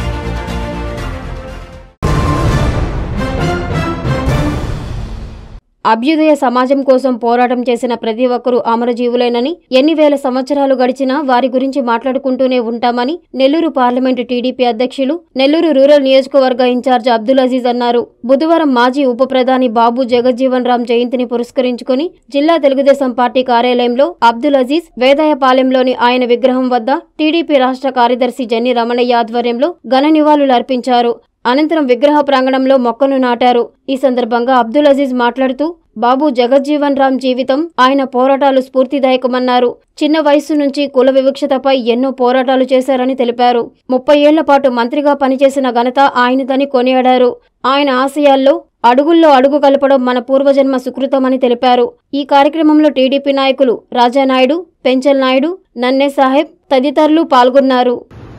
S5: అభ్యుదయ సమాజం కోసం పోరాటం చేసిన ప్రతి ఒక్కరూ అమరజీవులేనని ఎన్ని వేల సంవత్సరాలు గడిచినా వారి గురించి మాట్లాడుకుంటూనే ఉంటామని నెల్లూరు పార్లమెంటు టీడీపీ అధ్యక్షులు నెల్లూరు రూరల్ నియోజకవర్గ ఇన్ఛార్జ్ అబ్దుల్ అజీజ్ అన్నారు బుధవారం మాజీ ఉప ప్రధాని బాబు జగజ్జీవన్ రామ్ జయంతిని పురస్కరించుకుని జిల్లా తెలుగుదేశం పార్టీ కార్యాలయంలో అబ్దుల్ అజీజ్ వేదాయపాలెంలోని ఆయన విగ్రహం వద్ద టీడీపీ రాష్ట్ర కార్యదర్శి జన్ని రమణయ్య ఆధ్వర్యంలో ఘన నివాళులు అర్పించారు అనంతరం విగ్రహ ప్రాంగణంలో మొక్కను నాటారు ఈ సందర్భంగా అబ్దుల్ అజీజ్ మాట్లాడుతూ బాబు జగజ్జీవన్ రామ్ జీవితం ఆయన పోరాటాలు స్ఫూర్తిదాయకమన్నారు చిన్న వయసు నుంచి కుల వివక్షతపై ఎన్నో పోరాటాలు చేశారని తెలిపారు ముప్పై ఏళ్ల పాటు మంత్రిగా పనిచేసిన ఘనత ఆయనదని కొనియాడారు ఆయన ఆశయాల్లో అడుగుల్లో అడుగు కలపడం మన పూర్వజన్మ సుకృతమని తెలిపారు ఈ కార్యక్రమంలో టీడీపీ నాయకులు రాజానాయుడు పెంచల్ నాయుడు నన్నే సాహెబ్ తదితరులు పాల్గొన్నారు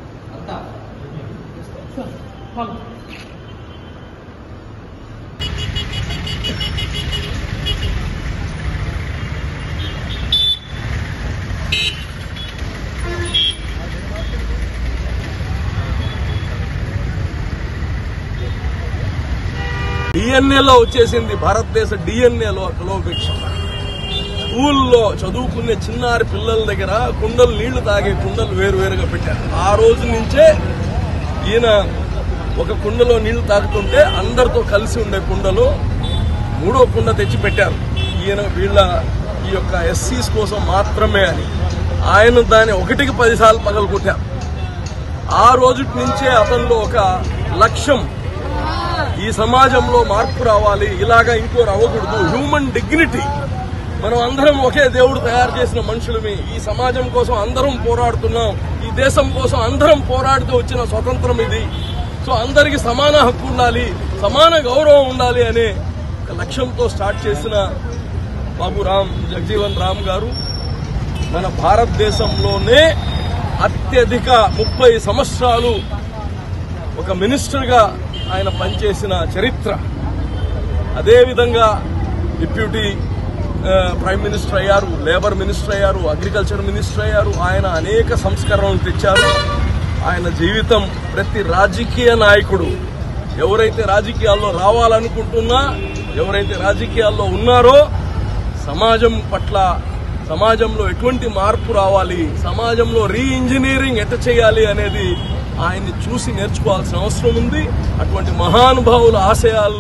S15: డిఎన్ఏలో వచ్చేసింది భారతదేశ డిఎన్ఏలో కులోపేక్ష స్కూల్లో చదువుకునే చిన్నారి పిల్లల దగ్గర కుండలు నీళ్లు తాగే కుండలు వేరు వేరుగా పెట్టారు ఆ రోజు నుంచే ఈయన ఒక కుండలో నీళ్లు తాగుతుంటే అందరితో కలిసి ఉండే కుండలు మూడో కుండ తెచ్చి పెట్టారు ఈయన వీళ్ళ ఈ యొక్క ఎస్సీస్ కోసం మాత్రమే అని ఆయన దాన్ని ఒకటికి పదిసార్లు పగలు కొట్టారు ఆ రోజు నుంచే అతనిలో ఒక లక్ష్యం ఈ సమాజంలో మార్పు రావాలి ఇలాగా ఇంకోరు అవ్వకూడదు హ్యూమన్ డిగ్నిటీ మనం అందరం ఒకే దేవుడు తయారు చేసిన మనుషులమి ఈ సమాజం కోసం అందరం పోరాడుతున్నాం ఈ దేశం కోసం అందరం పోరాడుతూ వచ్చిన స్వతంత్రం ఇది సో అందరికి సమాన హక్కు ఉండాలి సమాన గౌరవం ఉండాలి అనే ఒక లక్ష్యంతో స్టార్ట్ చేసిన బాబు రామ్ జగజీవన్ రామ్ గారు మన భారతదేశంలోనే అత్యధిక ముప్పై సంవత్సరాలు ఒక మినిస్టర్గా ఆయన పనిచేసిన చరిత్ర అదేవిధంగా డిప్యూటీ ఆ, ప్రైమ్ మినిస్టర్ అయ్యారు లేబర్ మినిస్టర్ అయ్యారు అగ్రికల్చర్ మినిస్టర్ అయ్యారు ఆయన అనేక సంస్కరణలు తెచ్చారు ఆయన జీవితం ప్రతి రాజకీయ నాయకుడు ఎవరైతే రాజకీయాల్లో రావాలనుకుంటున్నా ఎవరైతే రాజకీయాల్లో ఉన్నారో సమాజం పట్ల సమాజంలో ఎటువంటి మార్పు రావాలి సమాజంలో రీ ఇంజనీరింగ్ ఎట్ట చేయాలి అనేది ఆయన్ని చూసి నేర్చుకోవాల్సిన అవసరం ఉంది అటువంటి మహానుభావుల ఆశయాలు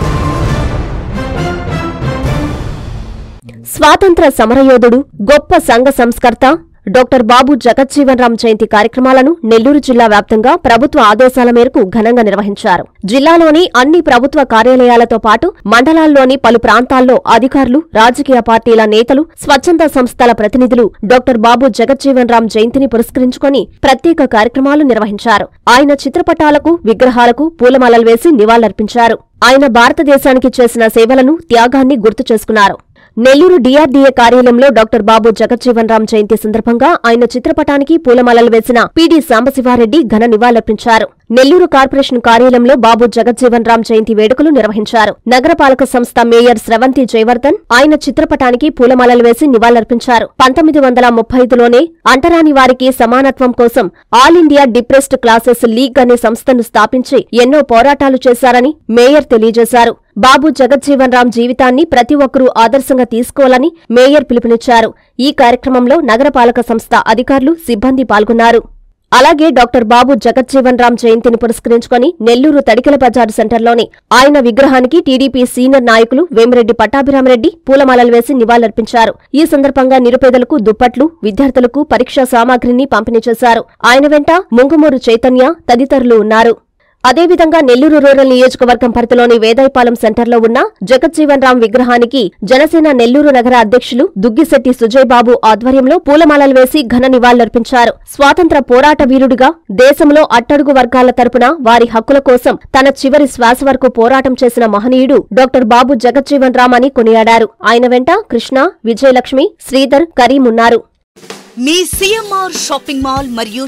S1: స్వాతంత్ర సమరయోధుడు గొప్ప సంఘ సంస్కర్త డాక్టర్ బాబు జగజ్జీవన్ రామ్ జయంతి కార్యక్రమాలను నెల్లూరు జిల్లా వ్యాప్తంగా ప్రభుత్వ ఆదేశాల మేరకు ఘనంగా నిర్వహించారు జిల్లాలోని అన్ని ప్రభుత్వ కార్యాలయాలతో పాటు మండలాల్లోని పలు ప్రాంతాల్లో అధికారులు రాజకీయ పార్టీల నేతలు స్వచ్ఛంద సంస్థల ప్రతినిధులు డాక్టర్ బాబు జగజ్జీవన్ రామ్ జయంతిని పురస్కరించుకొని ప్రత్యేక కార్యక్రమాలు నిర్వహించారు ఆయన చిత్రపటాలకు విగ్రహాలకు పూలమాలలు వేసి నివాళులర్పించారు ఆయన భారతదేశానికి చేసిన సేవలను త్యాగాన్ని గుర్తు చేసుకున్నారు నెల్లూరు డీఆర్డీఏ కార్యాలయంలో డాక్టర్ బాబు జగజ్జీవన్ రామ్ జయంతి సందర్భంగా ఆయన చిత్రపటానికి పూలమాలలు వేసిన పీడీ సాంబశివారెడ్డి ఘన నివాళులర్పించారు నెల్లూరు కార్పొరేషన్ కార్యాలయంలో బాబు జగజ్జీవన్ రామ్ జయంతి వేడుకలు నిర్వహించారు నగరపాలక సంస్థ మేయర్ స్రవంతి జయవర్ధన్ ఆయన చిత్రపటానికి పూలమాలలు వేసి నివాళులర్పించారు పంతొమ్మిది వందల ముప్పై ఐదులోనే అంటరాని వారికి సమానత్వం కోసం all India depressed classes league అనే సంస్థను స్థాపించి ఎన్నో పోరాటాలు చేశారని మేయర్ తెలియజేశారు బాబు జగజ్జీవన్ రామ్ జీవితాన్ని ప్రతి ఒక్కరూ ఆదర్శంగా తీసుకోవాలని మేయర్ పిలుపునిచ్చారు ఈ కార్యక్రమంలో నగరపాలక సంస్థ అధికారులు సిబ్బంది పాల్గొన్నారు అలాగే డాక్టర్ బాబు జగజ్జీవన్ రామ్ జయంతిని పురస్కరించుకొని నెల్లూరు తడికల బజారు సెంటర్లోని ఆయన విగ్రహానికి టీడీపీ సీనియర్ నాయకులు వేమిరెడ్డి పట్టాభిరామరెడ్డి పూలమాలలు వేసి నివాళులర్పించారు ఈ సందర్భంగా నిరుపేదలకు దుప్పట్లు విద్యార్థులకు పరీక్షా సామాగ్రిని పంపిణీ చేశారు ఆయన వెంట ముంగుమూరు చైతన్య తదితరులు ఉన్నారు అదేవిధంగా నెల్లూరు రూరల్ నియోజకవర్గం పరిధిలోని వేదాయపాలెం సెంటర్లో ఉన్న జగజ్జీవన్ రామ్ విగ్రహానికి జనసేన నెల్లూరు నగర అధ్యక్షులు దుగ్గిశెట్టి సుజయ్ బాబు ఆధ్వర్యంలో పూలమాలలు వేసి ఘన నివాళులర్పించారు స్వాతంత్ర పోరాట వీరుడిగా దేశంలో అట్టడుగు వర్గాల తరపున వారి హక్కుల కోసం తన చివరి శ్వాస వరకు పోరాటం చేసిన మహనీయుడు డాక్టర్ బాబు జగజ్జీవన్ రామ్ అని కొనియాడారు ఆయన వెంట కృష్ణ విజయలక్ష్మి శ్రీధర్ కరీం ఉన్నారు
S10: మీ సిఎంఆర్ షాపింగ్ మాల్ మరియు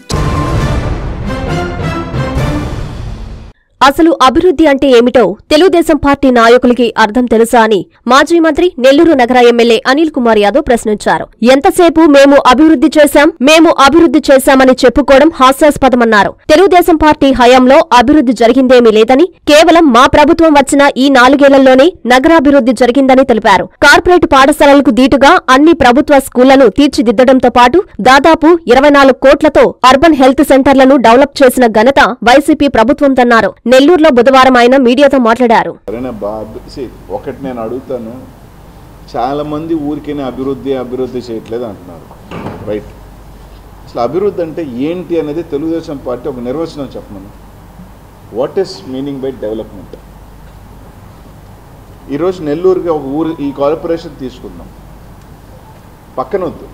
S1: అసలు అభివృద్ధి అంటే ఏమిటో తెలుగుదేశం పార్టీ నాయకులకి అర్థం తెలుసా అని మాజీ మంత్రి నెల్లూరు నగర ఎమ్మెల్యే అనిల్ కుమార్ యాదవ్ ప్రశ్నించారు ఎంతసేపు మేము అభివృద్ధి చేశాం మేము అభివృద్ధి చేశామని చెప్పుకోవడం హాస్యాస్పదమన్నారు తెలుగుదేశం పార్టీ హయాంలో అభివృద్ధి జరిగిందేమీ లేదని కేవలం మా ప్రభుత్వం వచ్చిన ఈ నాలుగేళ్లలోనే నగరాభివృద్ధి జరిగిందని తెలిపారు కార్పొరేట్ పాఠశాలలకు దీటుగా అన్ని ప్రభుత్వ స్కూళ్లను తీర్చిదిద్దడంతో పాటు దాదాపు ఇరవై నాలుగు కోట్లతో అర్బన్ హెల్త్ సెంటర్లను డెవలప్ చేసిన ఘనత వైసీపీ ప్రభుత్వందన్నారు నెల్లూరులో బుధవారం ఆయన మీడియాతో మాట్లాడారు
S16: సరేనా బాబు see, ఒకటి నేను అడుగుతాను చాలామంది ఊరికేనే అభివృద్ధి అభివృద్ధి చేయట్లేదు అంటున్నారు రైట్ అసలు అభివృద్ధి అంటే ఏంటి అనేది తెలుగుదేశం పార్టీ ఒక నిర్వచనం చెప్పమను what is meaning by development ఈరోజు నెల్లూరుకి ఒక ఊరు ఈ కార్పొరేషన్ తీసుకుందాం పక్కన వద్దు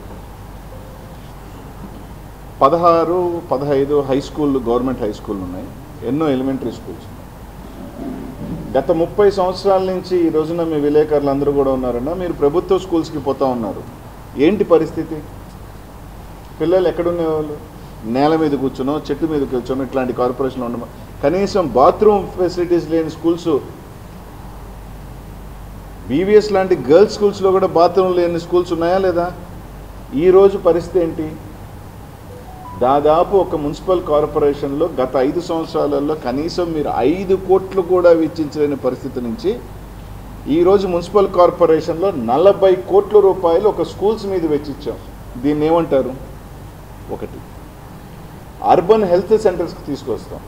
S16: పదహారు పదహైదు high school government high school ఉన్నాయి ఎన్నో ఎలిమెంటరీ స్కూల్స్ ఉన్నాయి గత ముప్పై సంవత్సరాల నుంచి ఈ రోజున మీ విలేకరులు అందరూ కూడా ఉన్నారన్నా మీరు ప్రభుత్వ స్కూల్స్కి పోతా ఉన్నారు ఏంటి పరిస్థితి పిల్లలు ఎక్కడుండేవాళ్ళు నేల మీద కూర్చునో చెట్టు మీద కూర్చొనో ఇట్లాంటి కార్పొరేషన్లో ఉండమో కనీసం బాత్రూమ్ ఫెసిలిటీస్ లేని స్కూల్స్ బీవీఎస్ లాంటి గర్ల్స్ స్కూల్స్లో కూడా బాత్రూమ్ లేని స్కూల్స్ ఉన్నాయా లేదా ఈరోజు పరిస్థితి ఏంటి దాదాపు ఒక మున్సిపల్ కార్పొరేషన్లో గత ఐదు సంవత్సరాలలో కనీసం మీరు ఐదు కోట్లు కూడా వెచ్చించలేని పరిస్థితి నుంచి ఈరోజు మున్సిపల్ కార్పొరేషన్లో నలభై కోట్ల రూపాయలు ఒక స్కూల్స్ మీద వెచ్చించాం దీన్ని ఏమంటారు ఒకటి అర్బన్ హెల్త్ సెంటర్స్కి తీసుకొస్తాం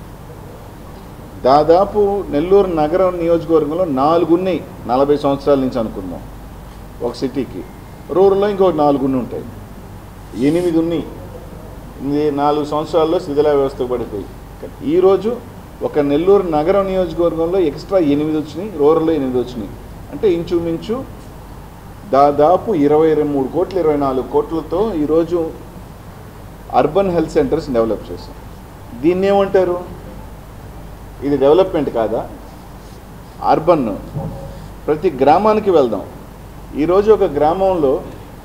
S16: దాదాపు నెల్లూరు నగరం నియోజకవర్గంలో నాలుగు ఉన్నాయి నలభై సంవత్సరాల నుంచి అనుకుందాం ఒక సిటీకి రూరల్లో ఇంకో నాలుగు ఉండి ఉంటాయి ఎనిమిది ఉన్నాయి ఇది నాలుగు సంవత్సరాల్లో శిథిల వ్యవస్థ పడిపోయి ఈరోజు ఒక నెల్లూరు నగరం నియోజకవర్గంలో ఎక్స్ట్రా ఎనిమిది వచ్చినాయి రూరల్లో ఎనిమిది వచ్చినాయి అంటే ఇంచుమించు దాదాపు ఇరవై మూడు కోట్లు ఇరవై నాలుగు కోట్లతో ఈరోజు అర్బన్ హెల్త్ సెంటర్స్ డెవలప్ చేశాం దీన్ని ఏమంటారు ఇది డెవలప్మెంట్ కాదా అర్బన్ ప్రతి గ్రామానికి వెళ్దాం ఈరోజు ఒక గ్రామంలో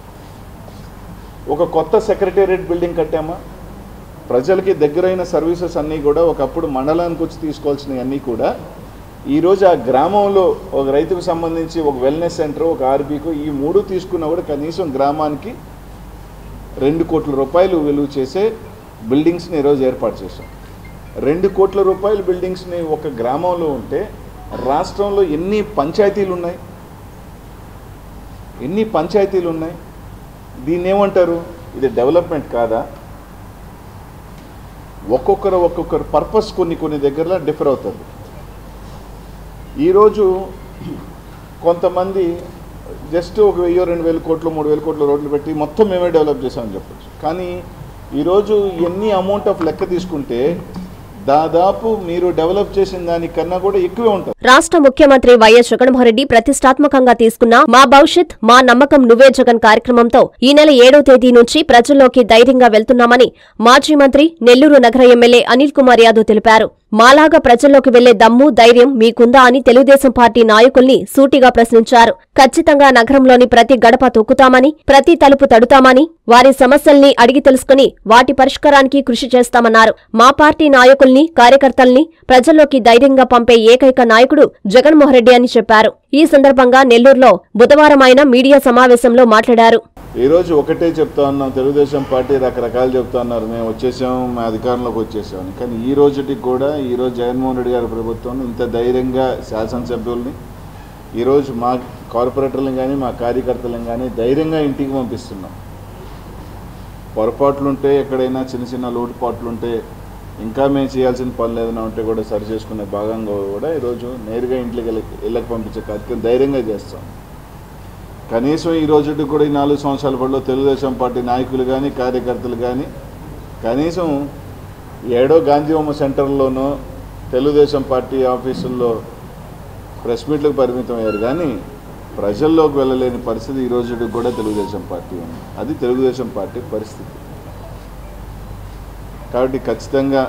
S16: ఒక కొత్త సెక్రటేరియట్ బిల్డింగ్ కట్టామా ప్రజలకి దగ్గరైన సర్వీసెస్ అన్నీ కూడా ఒకప్పుడు మండలానికి వచ్చి తీసుకోవాల్సినవి అన్నీ కూడా ఈరోజు ఆ గ్రామంలో ఒక రైతుకు సంబంధించి ఒక వెల్నెస్ సెంటర్ ఒక ఆర్బీకు ఈ మూడు తీసుకున్నా కూడా కనీసం గ్రామానికి రెండు కోట్ల రూపాయలు విలువ చేసే బిల్డింగ్స్ని ఈరోజు ఏర్పాటు చేశాం రెండు కోట్ల రూపాయల బిల్డింగ్స్ని ఒక గ్రామంలో ఉంటే రాష్ట్రంలో ఎన్ని పంచాయతీలు ఉన్నాయి ఎన్ని పంచాయతీలు ఉన్నాయి దీన్ని ఏమంటారు ఇది డెవలప్మెంట్ కాదా ఒక్కొక్కరు ఒక్కొక్కరు పర్పస్ కొన్ని కొన్ని దగ్గరలో డిఫర్ అవుతుంది ఈరోజు కొంతమంది జస్ట్ ఒక వెయ్యో రెండు వేల కోట్లు మూడు వేల కోట్ల రోడ్లు పెట్టి మొత్తం మేమే డెవలప్ చేసామని చెప్పొచ్చు కానీ ఈరోజు ఎన్ని అమౌంట్ ఆఫ్ లెక్క తీసుకుంటే దాదాపు మీరు డెవలప్ చేసిన దానికన్నా కూడా ఎక్కువే ఉంటుంది
S1: రాష్ట్ర ముఖ్యమంత్రి వైఎస్ జగన్మోహన్రెడ్డి ప్రతిష్టాత్మకంగా తీసుకున్న మా భవిష్యత్ మా నమ్మకం నువ్వే జగన్ కార్యక్రమంతో ఈ నెల ఏడో తేదీ నుంచి ప్రజల్లోకి ధైర్యంగా వెళ్తున్నామని మాజీ మంత్రి నెల్లూరు నగర ఎమ్మెల్యే అనిల్ కుమార్ యాదవ్ తెలిపారు మాలాగా ప్రజల్లోకి వెళ్లే దమ్ము ధైర్యం మీకుందా అని తెలుగుదేశం పార్టీ నాయకుల్ని సూటిగా ప్రశ్నించారు ఖచ్చితంగా నగరంలోని ప్రతి గడప తొక్కుతామని ప్రతి తలుపు తడుతామని వారి సమస్యల్ని అడిగి తెలుసుకుని వాటి పరిష్కారానికి కృషి చేస్తామన్నారు మా పార్టీ నాయకుల్ని కార్యకర్తల్ని ప్రజల్లోకి ధైర్యంగా పంపే ఏకైక నాయకుడు జగన్మోహన్ రెడ్డి అని చెప్పారు ఈ సందర్భంగా నెల్లూరులో బుధవారం ఆయన మీడియా సమావేశంలో మాట్లాడారు
S16: ఈరోజు ఒకటే చెప్తా ఉన్నాం తెలుగుదేశం పార్టీ రకరకాలు చెప్తా ఉన్నారు మేము వచ్చేసాం మా అధికారంలోకి వచ్చేసామని కానీ ఈ రోజుకి కూడా ఈరోజు జగన్మోహన్ రెడ్డి గారి ప్రభుత్వం ఇంత ధైర్యంగా శాసనసభ్యుల్ని ఈరోజు మా కార్పొరేటర్లను కానీ మా కార్యకర్తలను కానీ ధైర్యంగా ఇంటికి పంపిస్తున్నాం పొరపాట్లుంటే ఎక్కడైనా చిన్న చిన్న లోటుపాట్లుంటే ఇంకా మేము చేయాల్సిన పనులు ఏదైనా ఉంటే కూడా సరి చేసుకునే భాగంగా కూడా ఈరోజు నేరుగా ఇంట్లోకి వెళ్ళి ఇళ్ళకి పంపించే కార్యక్రమం ధైర్యంగా చేస్తాం కనీసం ఈ రోజుకి కూడా ఈ నాలుగు సంవత్సరాల పాటులో తెలుగుదేశం పార్టీ నాయకులు కానీ కార్యకర్తలు కానీ కనీసం ఏడో గాంధీబొమ్మ సెంటర్లోనో తెలుగుదేశం పార్టీ ఆఫీసుల్లో ప్రెస్ మీట్లకు పరిమితం అయ్యారు కానీ ప్రజల్లోకి వెళ్ళలేని పరిస్థితి ఈ రోజుకి కూడా తెలుగుదేశం పార్టీ ఉంది అది తెలుగుదేశం పార్టీ పరిస్థితి కాబట్టి ఖచ్చితంగా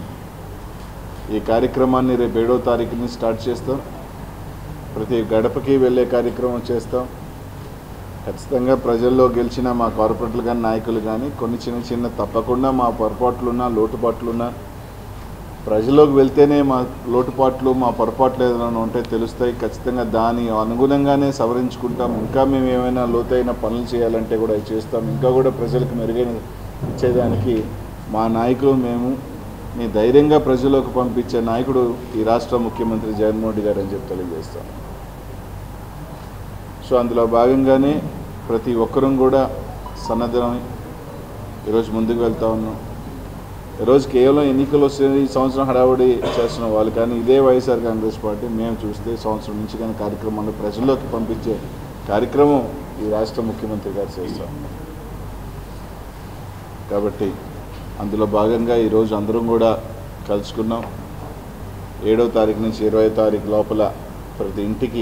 S16: ఈ కార్యక్రమాన్ని రేపు ఏడో తారీఖుని స్టార్ట్ చేస్తాం ప్రతి గడపకి వెళ్ళే కార్యక్రమం చేస్తాం ఖచ్చితంగా ప్రజల్లో గెలిచిన మా కార్పొరేటర్లు కానీ నాయకులు కానీ కొన్ని చిన్న చిన్న తప్పకుండా మా పొరపాట్లున్నా లోటుపాట్లున్నా ప్రజల్లోకి వెళ్తేనే మా లోటుపాట్లు మా పొరపాట్లు ఏదైనా ఉంటే తెలుస్తాయి ఖచ్చితంగా దాని అనుగుణంగానే సవరించుకుంటాం ఇంకా మేము ఏమైనా లోతైన పనులు చేయాలంటే కూడా అవి చేస్తాం ఇంకా కూడా ప్రజలకు మెరుగైన ఇచ్చేదానికి మా నాయకులు మేము నీ ధైర్యంగా ప్రజల్లోకి పంపించే నాయకుడు ఈ రాష్ట్ర ముఖ్యమంత్రి జగన్మోహన్ రెడ్డి గారు అని చెప్పి తెలియజేస్తాం సో అందులో భాగంగానే ప్రతి ఒక్కరూ కూడా సన్నద్ధమై ఈరోజు ముందుకు వెళ్తా ఉన్నాం ఈరోజు కేవలం ఎన్నికలు వస్తే ఈ సంవత్సరం హడావుడి చేస్తున్న వాళ్ళు కానీ ఇదే వైఎస్ఆర్ కాంగ్రెస్ పార్టీ మేము చూస్తే సంవత్సరం నుంచి కానీ కార్యక్రమాన్ని ప్రజల్లోకి పంపించే కార్యక్రమం ఈ రాష్ట్ర ముఖ్యమంత్రి గారు చేస్తాం కాబట్టి అందులో భాగంగా ఈరోజు అందరం కూడా కలుసుకున్నాం ఏడవ తారీఖు నుంచి ఇరవై తారీఖు లోపల ప్రతి ఇంటికి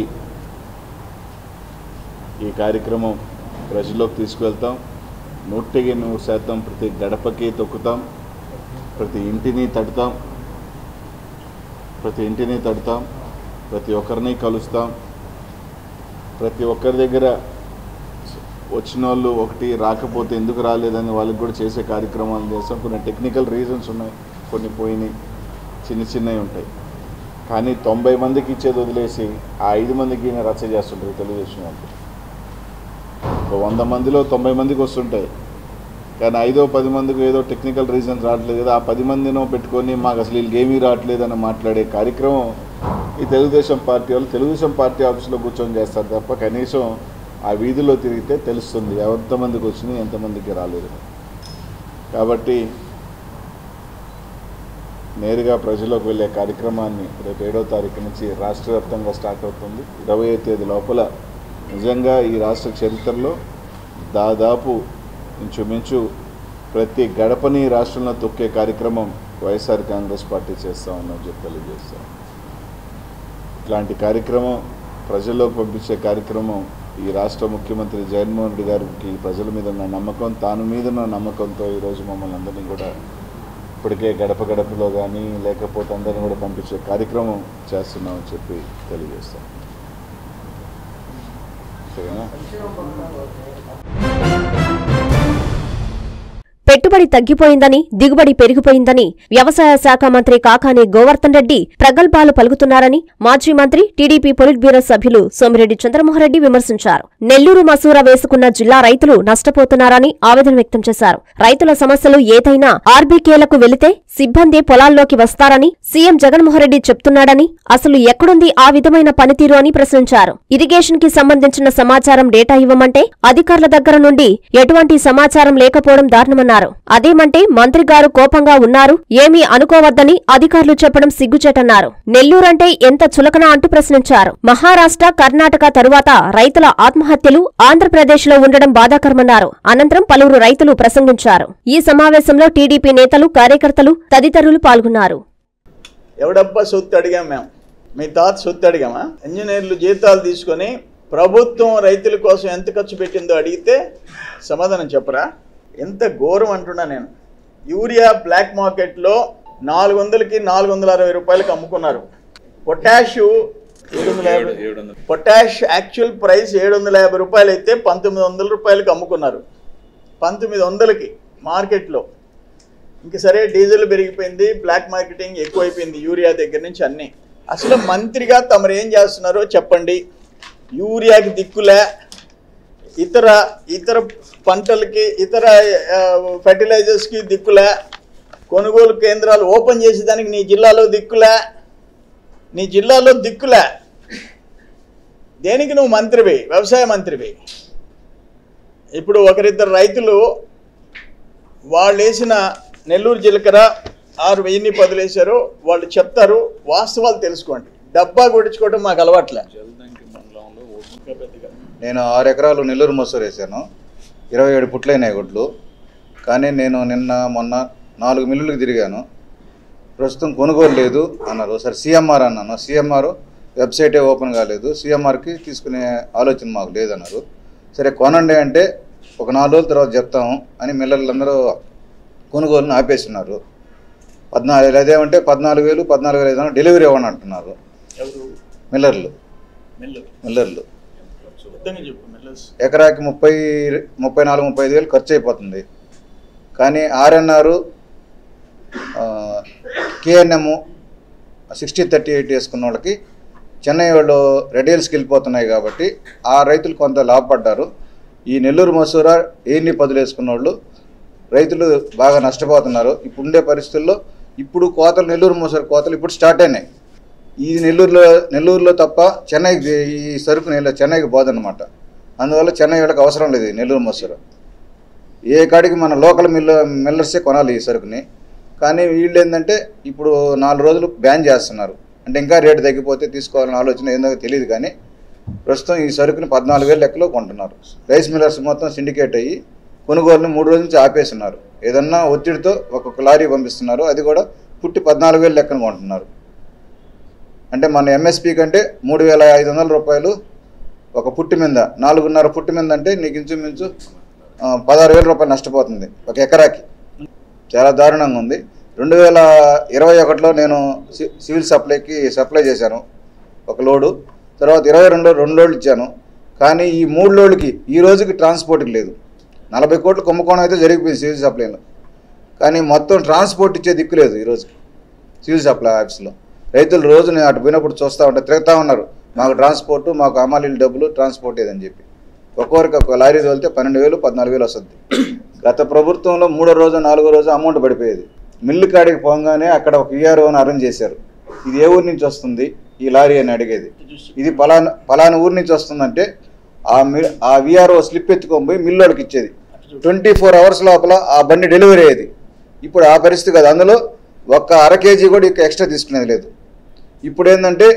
S16: ఈ కార్యక్రమం ప్రజల్లోకి తీసుకువెళ్తాం నూటికి నూరు శాతం ప్రతి గడపకి తొక్కుతాం ప్రతి ఇంటిని తడతాం ప్రతి ఇంటిని తడతాం ప్రతి ఒక్కరిని కలుస్తాం ప్రతి ఒక్కరి దగ్గర వచ్చిన వాళ్ళు ఒకటి రాకపోతే ఎందుకు రాలేదని వాళ్ళకి కూడా చేసే కార్యక్రమాలు చేస్తాం కొన్ని టెక్నికల్ రీజన్స్ ఉన్నాయి కొన్ని పోయినాయి చిన్న చిన్నవి ఉంటాయి కానీ తొంభై మందికి ఇచ్చేది వదిలేసి ఆ ఐదు మందికి ఈయన రచ్చ చేస్తుంటారు తెలుగుదేశం వాళ్ళు ఒక వంద మందిలో తొంభై మందికి వస్తుంటాయి కానీ ఐదో పది మందికి ఏదో టెక్నికల్ రీజన్స్ రావట్లేదు కదా ఆ పది మందినో పెట్టుకొని మాకు అసలు వీళ్ళకి ఏమీ రావట్లేదు అని మాట్లాడే కార్యక్రమం ఈ తెలుగుదేశం పార్టీ వాళ్ళు తెలుగుదేశం పార్టీ ఆఫీస్లో కూర్చొని చేస్తారు తప్ప కనీసం ఆ వీధిలో తిరిగితే తెలుస్తుంది ఎంతమందికి వచ్చినాయి ఎంతమందికి రాలేదు కాబట్టి నేరుగా ప్రజలకు వెళ్ళే కార్యక్రమాన్ని రేపు ఏడో తారీఖు నుంచి రాష్ట్ర వ్యాప్తంగా స్టార్ట్ అవుతుంది ఇరవై తేదీ లోపల నిజంగా ఈ రాష్ట్ర చరిత్రలో దాదాపు ఇంచుమించు ప్రతి గడపని రాష్ట్రంలో తొక్కే కార్యక్రమం వైఎస్ఆర్ కాంగ్రెస్ పార్టీ చేస్తా ఉందని చెప్పి తెలియజేస్తాం ఇట్లాంటి కార్యక్రమం ప్రజల్లోకి పంపించే కార్యక్రమం ఈ రాష్ట్ర ముఖ్యమంత్రి జగన్మోహన్ రెడ్డి గారికి ప్రజల మీద ఉన్న నమ్మకం తాను మీద ఉన్న నమ్మకంతో ఈరోజు మమ్మల్ని అందరినీ కూడా ఇప్పటికే గడప గడపలో కానీ లేకపోతే అందరిని కూడా పంపించే కార్యక్రమం చేస్తున్నామని చెప్పి తెలియజేస్తాం సరేనా
S1: పెట్టుబడి తగ్గిపోయిందని దిగుబడి పెరిగిపోయిందని వ్యవసాయ శాఖ మంత్రి కాకాని గోవర్ధన్ రెడ్డి ప్రగల్భాలు పలుకుతున్నారని మాజీ మంత్రి టీడీపీ పొలిట్ బ్యూరో సభ్యులు సోమిరెడ్డి చంద్రమోహన్రెడ్డి విమర్శించారు నెల్లూరు మసూర వేసుకున్న జిల్లా రైతులు నష్టపోతున్నారని ఆవేదన వ్యక్తం చేశారు రైతుల సమస్యలు ఏదైనా ఆర్బీకేలకు వెళితే సిబ్బంది పొలాల్లోకి వస్తారని సీఎం జగన్మోహన్రెడ్డి చెప్తున్నాడని అసలు ఎక్కడుంది ఆ విధమైన పనితీరు అని ప్రశ్నించారు ఇరిగేషన్ కి సంబంధించిన సమాచారం డేటా ఇవ్వమంటే అధికారుల దగ్గర నుండి ఎటువంటి సమాచారం లేకపోవడం దారుణమన్నారు అదేమంటే మంత్రి గారు కోపంగా ఉన్నారు ఏమీ అనుకోవద్దని అధికారులు చెప్పడం సిగ్గుచేటన్నారు నెల్లూరంటే ఎంత చులకన అంటూ ప్రశ్నించారు మహారాష్ట్ర కర్ణాటక తరువాత రైతుల ఆత్మహత్యలు ఆంధ్రప్రదేశ్లో ఉండడం బాధాకరమన్నారు అనంతరం పలువురు రైతులు ప్రసంగించారు ఈ సమావేశంలో టీడీపీ నేతలు కార్యకర్తలు తదితరులు పాల్గొన్నారు
S17: ఎవడబ్బా సొత్తు అడిగాం మేము మీ తాత సొత్తు అడిగామా ఇంజనీర్లు జీతాలు తీసుకొని ప్రభుత్వం రైతుల కోసం ఎంత ఖర్చు పెట్టిందో అడిగితే సమాధానం చెప్పరా ఎంత ఘోరం అంటున్నా నేను యూరియా బ్లాక్ మార్కెట్లో నాలుగు వందలకి నాలుగు వందల అరవై రూపాయలకి అమ్ముకున్నారు పొటాష్ ఏడు వందల యాభై పొటాష్ యాక్చువల్ ప్రైస్ ఏడు వందల యాభై రూపాయలు అయితే పంతొమ్మిది వందల రూపాయలకి అమ్ముకున్నారు పంతొమ్మిది వందలకి మార్కెట్లో ఇంక సరే డీజిల్ పెరిగిపోయింది బ్లాక్ మార్కెటింగ్ ఎక్కువైపోయింది యూరియా దగ్గర నుంచి అన్నీ అసలు మంత్రిగా తమరు ఏం చేస్తున్నారో చెప్పండి యూరియాకి దిక్కులే ఇతర ఇతర పంటలకి ఇతర ఆ, ఫెర్టిలైజర్స్కి దిక్కులే కొనుగోలు కేంద్రాలు ఓపెన్ చేసేదానికి నీ జిల్లాలో దిక్కులే నీ జిల్లాలో దిక్కులే దేనికి నువ్వు మంత్రివి వ్యవసాయ మంత్రివి ఇప్పుడు ఒకరిద్దరు రైతులు వాళ్ళు వేసిన నెల్లూరు జీలకర్ర ఆరు వెయ్యిన్ని పదులు వేశారు వాళ్ళు చెప్తారు వాస్తవాలు తెలుసుకోండి డబ్బా కొట్టించుకోవడం మాకు అలవాట్లే
S18: నేను ఆరు ఎకరాలు నెల్లూరు మసూరు వేసాను ఇరవై ఏడు పుట్లైనాయి గుడ్లు కానీ నేను నిన్న మొన్న నాలుగు మిల్లులకు తిరిగాను ప్రస్తుతం కొనుగోలు లేదు అన్నారు సరే సీఎంఆర్ అన్నాను సీఎంఆర్ వెబ్సైటే ఓపెన్ కాలేదు సీఎంఆర్కి తీసుకునే ఆలోచన మాకు లేదన్నారు సరే కొనండి అంటే ఒక నాలుగు రోజుల తర్వాత చెప్తాము అని మిల్లర్లందరూ కొనుగోలుని ఆపేస్తున్నారు పద్నాలుగు అదేమంటే పద్నాలుగు వేలు పద్నాలుగు వేలు ఐదు వందలు డెలివరీ ఇవ్వని అంటున్నారు
S17: ఎవరు
S18: మిల్లర్లు
S17: మిల్లర్
S18: మిల్లర్లు
S17: శుద్ధంగా చెప్పు మిల్లర్స్
S18: ఎకరాకి ముప్పై ముప్పై నాలుగు ముప్పై ఐదు వేలు ఖర్చు అయిపోతుంది కానీ RNR KNM sixty thirty eight వేసుకున్న వాళ్ళకి చెన్నై వాళ్ళు రెడీల్స్కి వెళ్ళిపోతున్నాయి కాబట్టి ఆ రైతులు కొంత లాభపడ్డారు ఈ నెల్లూరు మసూర ఏన్ని పదులు వేసుకున్న వాళ్ళు రైతులు బాగా నష్టపోతున్నారు ఇప్పుడు ఉండే పరిస్థితుల్లో ఇప్పుడు కోతలు నెల్లూరు మసూర కోతలు ఇప్పుడు స్టార్ట్ అయినాయి ఈ నెల్లూరులో నెల్లూరులో తప్ప చెన్నైకి ఈ సరుకు నెల్ల చెన్నైకి పోదన్నమాట అందువల్ల చెన్నై వాళ్ళకి అవసరం లేదు ఈ నెల్లూరు మసూర ఏ కాడికి మన లోకల్ మిల్ల మిల్లర్సే కొనాలి ఈ సరుకుని కానీ వీళ్ళు ఏంటంటే ఇప్పుడు నాలుగు రోజులు బ్యాన్ చేస్తున్నారు అంటే ఇంకా రేటు తగ్గిపోతే తీసుకోవాలనే ఆలోచన ఏందో తెలియదు కానీ ప్రస్తుతం ఈ సరుకుని పద్నాలుగు వేలు లెక్కలో కొంటున్నారు రైస్ మిల్లర్స్ మొత్తం సిండికేట్ అయ్యి కొనుగోలుని మూడు రోజుల నుంచి ఆపేస్తున్నారు ఏదన్నా ఒత్తిడితో ఒక్కొక్క లారీ పంపిస్తున్నారు అది కూడా పుట్టి పద్నాలుగు వేలు లెక్కన కొంటున్నారు అంటే మన ఎంఎస్పి కంటే మూడు వేల ఐదు వందల రూపాయలు ఒక పుట్టి మీద నాలుగున్నర పుట్టి మీద అంటే నీకు ఇంచుమించు ఆ, పదహారు వేల రూపాయలు నష్టపోతుంది ఒక ఎకరాకి చాలా దారుణంగా ఉంది రెండు వేల ఇరవై ఒకటిలో నేను సి- సివిల్ సప్లైకి సప్లై చేశాను ఒక లోడు తర్వాత ఇరవై రెండు రెండు లోడ్లు ఇచ్చాను కానీ ఈ మూడు లోడ్లకి ఈ రోజుకి ట్రాన్స్పోర్ట్కి లేదు నలభై కోట్లు కుంభకోణం అయితే జరిగిపోయింది సివిల్ సప్లైలో కానీ మొత్తం ట్రాన్స్పోర్ట్ ఇచ్చే దిక్కు లేదు ఈరోజు సివిల్ సప్లై ఆఫీస్లో రైతులు రోజు నేను అటు పోయినప్పుడు చూస్తూ ఉంటే తిరుగుతూ ఉన్నారు మాకు ట్రాన్స్పోర్ట్ మాకు అమాలీల డబ్బులు ట్రాన్స్పోర్ట్ ఏదని చెప్పి ఒక్కొక్కరికి ఒక లారీ తోలితే పన్నెండు వేలు పద్నాలుగు వేలు వస్తుంది గత ప్రభుత్వంలో మూడో రోజు నాలుగో రోజు అమౌంట్ పడిపోయేది మిల్లు కాడికి పోగానే అక్కడ ఒక విఆర్ఓని అరేంజ్ చేశారు ఇది ఏ ఊరు నుంచి వస్తుంది ఈ లారీ అని అడిగేది ఇది పలానా పలానా ఊరు నుంచి వస్తుందంటే ఆ మి ఆ విఆర్ఓ స్లిప్ ఎత్తుకొని పోయి మిల్లు వాళ్ళకి ఇచ్చేది ట్వంటీ ఫోర్ అవర్స్ లోపల ఆ బండి డెలివరీ అయ్యేది ఇప్పుడు ఆ పరిస్థితి కాదు అందులో ఒక్క అర కేజీ కూడా ఇక ఎక్స్ట్రా తీసుకునేది లేదు ఇప్పుడు ఏంటంటే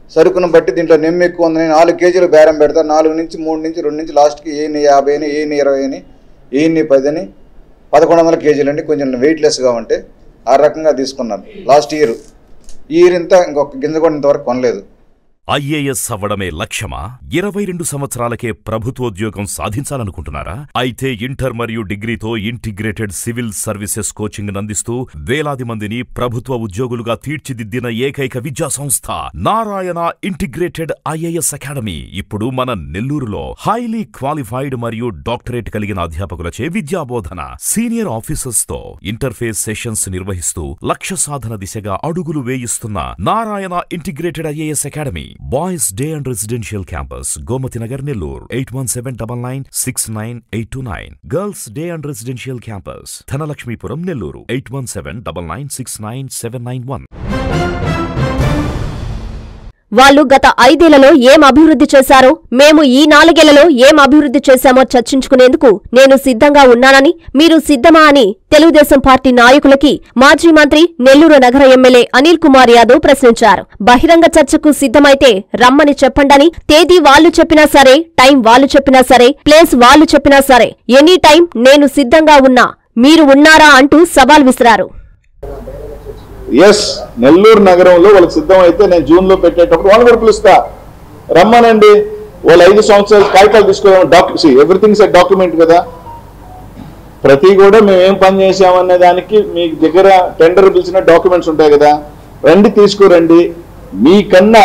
S18: సరుకును బట్టి దీంట్లో నెమ్మి ఎక్కువ ఉందని నాలుగు కేజీలు బేరం పెడతా నాలుగు నుంచి మూడు నుంచి రెండు నుంచి లాస్ట్కి ఏని యాభై అని ఏని ఇరవై అని ఏని పది అని పదకొండు వందల కేజీలు అండి కొంచెం వెయిట్లెస్గా ఉంటే ఆ రకంగా తీసుకున్నాను లాస్ట్ ఇయర్ ఈ ఇయర్ ఇంత ఇంకొక గింజ కూడా ఇంతవరకు కొనలేదు
S19: ఐఏఎస్ అవ్వడమే లక్ష్యమా ఇరవై రెండు సంవత్సరాలకే ప్రభుత్వోద్యోగం సాధించాలనుకుంటున్నారా అయితే ఇంటర్ మరియు డిగ్రీతో ఇంటిగ్రేటెడ్ సివిల్ సర్వీసెస్ కోచింగ్ అందిస్తూ వేలాది మందిని ప్రభుత్వ ఉద్యోగులుగా తీర్చిదిద్దిన ఏకైక విద్యా సంస్థ నారాయణ ఇంటిగ్రేటెడ్ ఐఏఎస్ అకాడమీ ఇప్పుడు మన నెల్లూరులో హైలీ క్వాలిఫైడ్ మరియు డాక్టరేట్ కలిగిన అధ్యాపకులచే విద్యాబోధన సీనియర్ ఆఫీసర్స్ తో ఇంటర్ఫేస్ సెషన్స్ నిర్వహిస్తూ లక్ష్య సాధన దిశగా అడుగులు వేయిస్తున్న Narayana integrated IAS academy boys day and residential campus Gomathi Nagar Nellore eight one seven double nine six nine eight two nine girls day and residential campus Dhanalakshmipuram Nellore eight one seven double nine six nine seven nine one
S1: వాళ్ళు గత ఐదేళ్లలో ఏం అభివృద్ధి చేశారో మేము ఈ నాలుగేళ్లలో ఏం అభివృద్ధి చేశామో చర్చించుకునేందుకు నేను సిద్ధంగా ఉన్నానని మీరు సిద్ధమా అని తెలుగుదేశం పార్టీ నాయకులకి మాజీ మంత్రి నెల్లూరు నగర ఎమ్మెల్యే అనిల్ కుమార్ యాదవ్ ప్రశ్నించారు బహిరంగ చర్చకు సిద్ధమైతే రమ్మని చెప్పండని తేదీ వాళ్ళు చెప్పినా సరే టైం వాళ్ళు చెప్పినా సరే ప్లేస్ వాళ్ళు చెప్పినా సరే ఎనీ టైం నేను సిద్ధంగా ఉన్నా మీరు ఉన్నారా అంటూ సవాల్ విసిరారు
S16: ఎస్ నెల్లూరు నగరంలో వాళ్ళకి సిద్ధం అయితే నేను జూన్ లో పెట్టేటప్పుడు వాళ్ళు కూడా పిలుస్తా రమ్మనండి వాళ్ళు ఐదు సంవత్సరాలు కాగితాలు తీసుకోవడం డాక్యుమెంట్ ఎవ్రీథింగ్ సెట్ డాక్యుమెంట్ కదా ప్రతి కూడా మేము ఏం పని చేసామనే దానికి మీ దగ్గర టెండర్ పిలిచిన డాక్యుమెంట్స్ ఉంటాయి కదా రండి తీసుకురండి మీకన్నా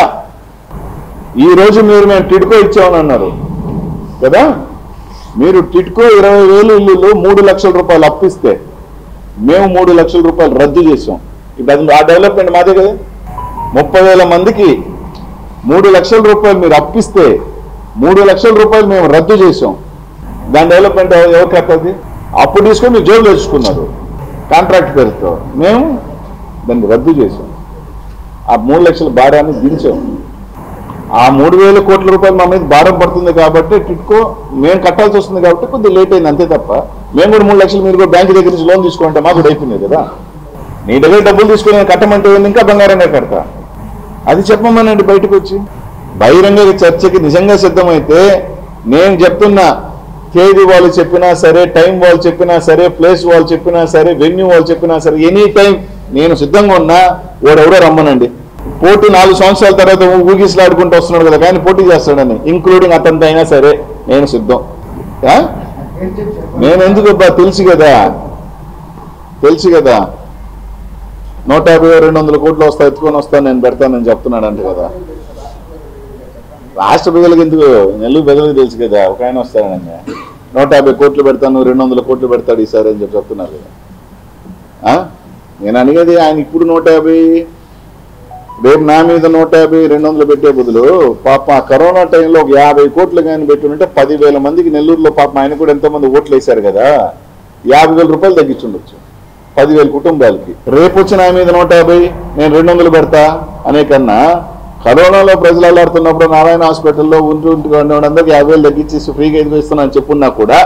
S16: ఈ రోజు మీరు మేము టిడ్కో ఇచ్చామని అన్నారు కదా మీరు టిడ్కో ఇరవై వేలు ఇల్లులు మూడు లక్షల రూపాయలు అప్పిస్తే మేము మూడు లక్షల రూపాయలు రద్దు చేసాం ఇప్పుడు అది ఆ డెవలప్మెంట్ మాదే కదా ముప్పై వేల మందికి మూడు లక్షల రూపాయలు మీరు అప్పిస్తే మూడు లక్షల రూపాయలు మేము రద్దు చేసాం దాని డెవలప్మెంట్ ఎవ- ఎవరికి వస్తుంది అప్పుడు తీసుకొని మీరు జోబులు తెచ్చుకున్నారు కాంట్రాక్ట్ పేరుతో మేము దాన్ని రద్దు చేసాం ఆ మూడు లక్షల భారాన్ని దించాం ఆ మూడు వేల కోట్ల రూపాయలు మా మీద భారం పడుతుంది కాబట్టి టిట్కో మేము కట్టాల్సి వస్తుంది కాబట్టి కొద్దిగా లేట్ అయింది అంతే తప్ప మేము కూడా మూడు లక్షలు మీరు కూడా బ్యాంక్ దగ్గర నుంచి లోన్ తీసుకుంటే మాకు కూడా అయిపోయింది కదా నీ దగ్గర డబ్బులు తీసుకుని నేను కట్టమంటే ఏంది ఇంకా బంగారంగా కడతా అది చెప్పమనండి బయటకు వచ్చి బహిరంగ చర్చకి నిజంగా సిద్ధమైతే నేను చెప్తున్నా తేదీ వాళ్ళు చెప్పినా సరే టైం వాళ్ళు చెప్పినా సరే ప్లేస్ వాళ్ళు చెప్పినా సరే వెన్యూ వాళ్ళు చెప్పినా సరే ఎనీ టైం నేను సిద్ధంగా ఉన్నా వాడెవడో రమ్మనండి పోటీ నాలుగు సంవత్సరాల తర్వాత ఊ- ఊగిసలాడుకుంటూ వస్తున్నాడు కదా కానీ పోటీ చేస్తాడని ఇంక్లూడింగ్ అతనితో అయినా సరే నేను సిద్ధం ఆ? నేను ఎందుకు అబ్బా తెలుసు కదా తెలుసు కదా నూట యాభై రెండు వందల కోట్లు వస్తా ఎత్తుకొని వస్తాను నేను పెడతానని చెప్తున్నాడు అంట కదా రాష్ట్ర ప్రజలకు ఎందుకు నెల్లూరు ప్రజలకు తెలుసు కదా ఒక ఆయన వస్తాడని నూట యాభై కోట్లు పెడతాను రెండు వందల కోట్లు పెడతాడు ఈసారి అని చెప్పి చెప్తున్నారు కదా ఆ? నేను అడిగేది ఆయన ఇప్పుడు నూట యాభై రేపు నా మీద నూట యాభై రెండు వందలు పెట్టే బదులు పాప ఆ కరోనా టైంలో ఒక యాభై కోట్లు కానీ పెట్టుంటే పదివేల మందికి నెల్లూరులో పాపం ఆయన కూడా ఎంతో మంది ఓట్లు వేశారు కదా యాభై వేల రూపాయలు తగ్గించుండొచ్చు పదివేల కుటుంబాలకి రేపు వచ్చిన ఆయన మీద నూట యాభై నేను రెండు వందలు పెడతా అనే కన్నా కరోనాలో ప్రజలు అల్లాడుతున్నప్పుడు నారాయణ హాస్పిటల్లో ఉంటూ ఉంటూ అందరికి యాభై వేలు తగ్గించేసి ఫ్రీగా ఎదుగు ఇస్తున్నాను చెప్పున్నా కూడా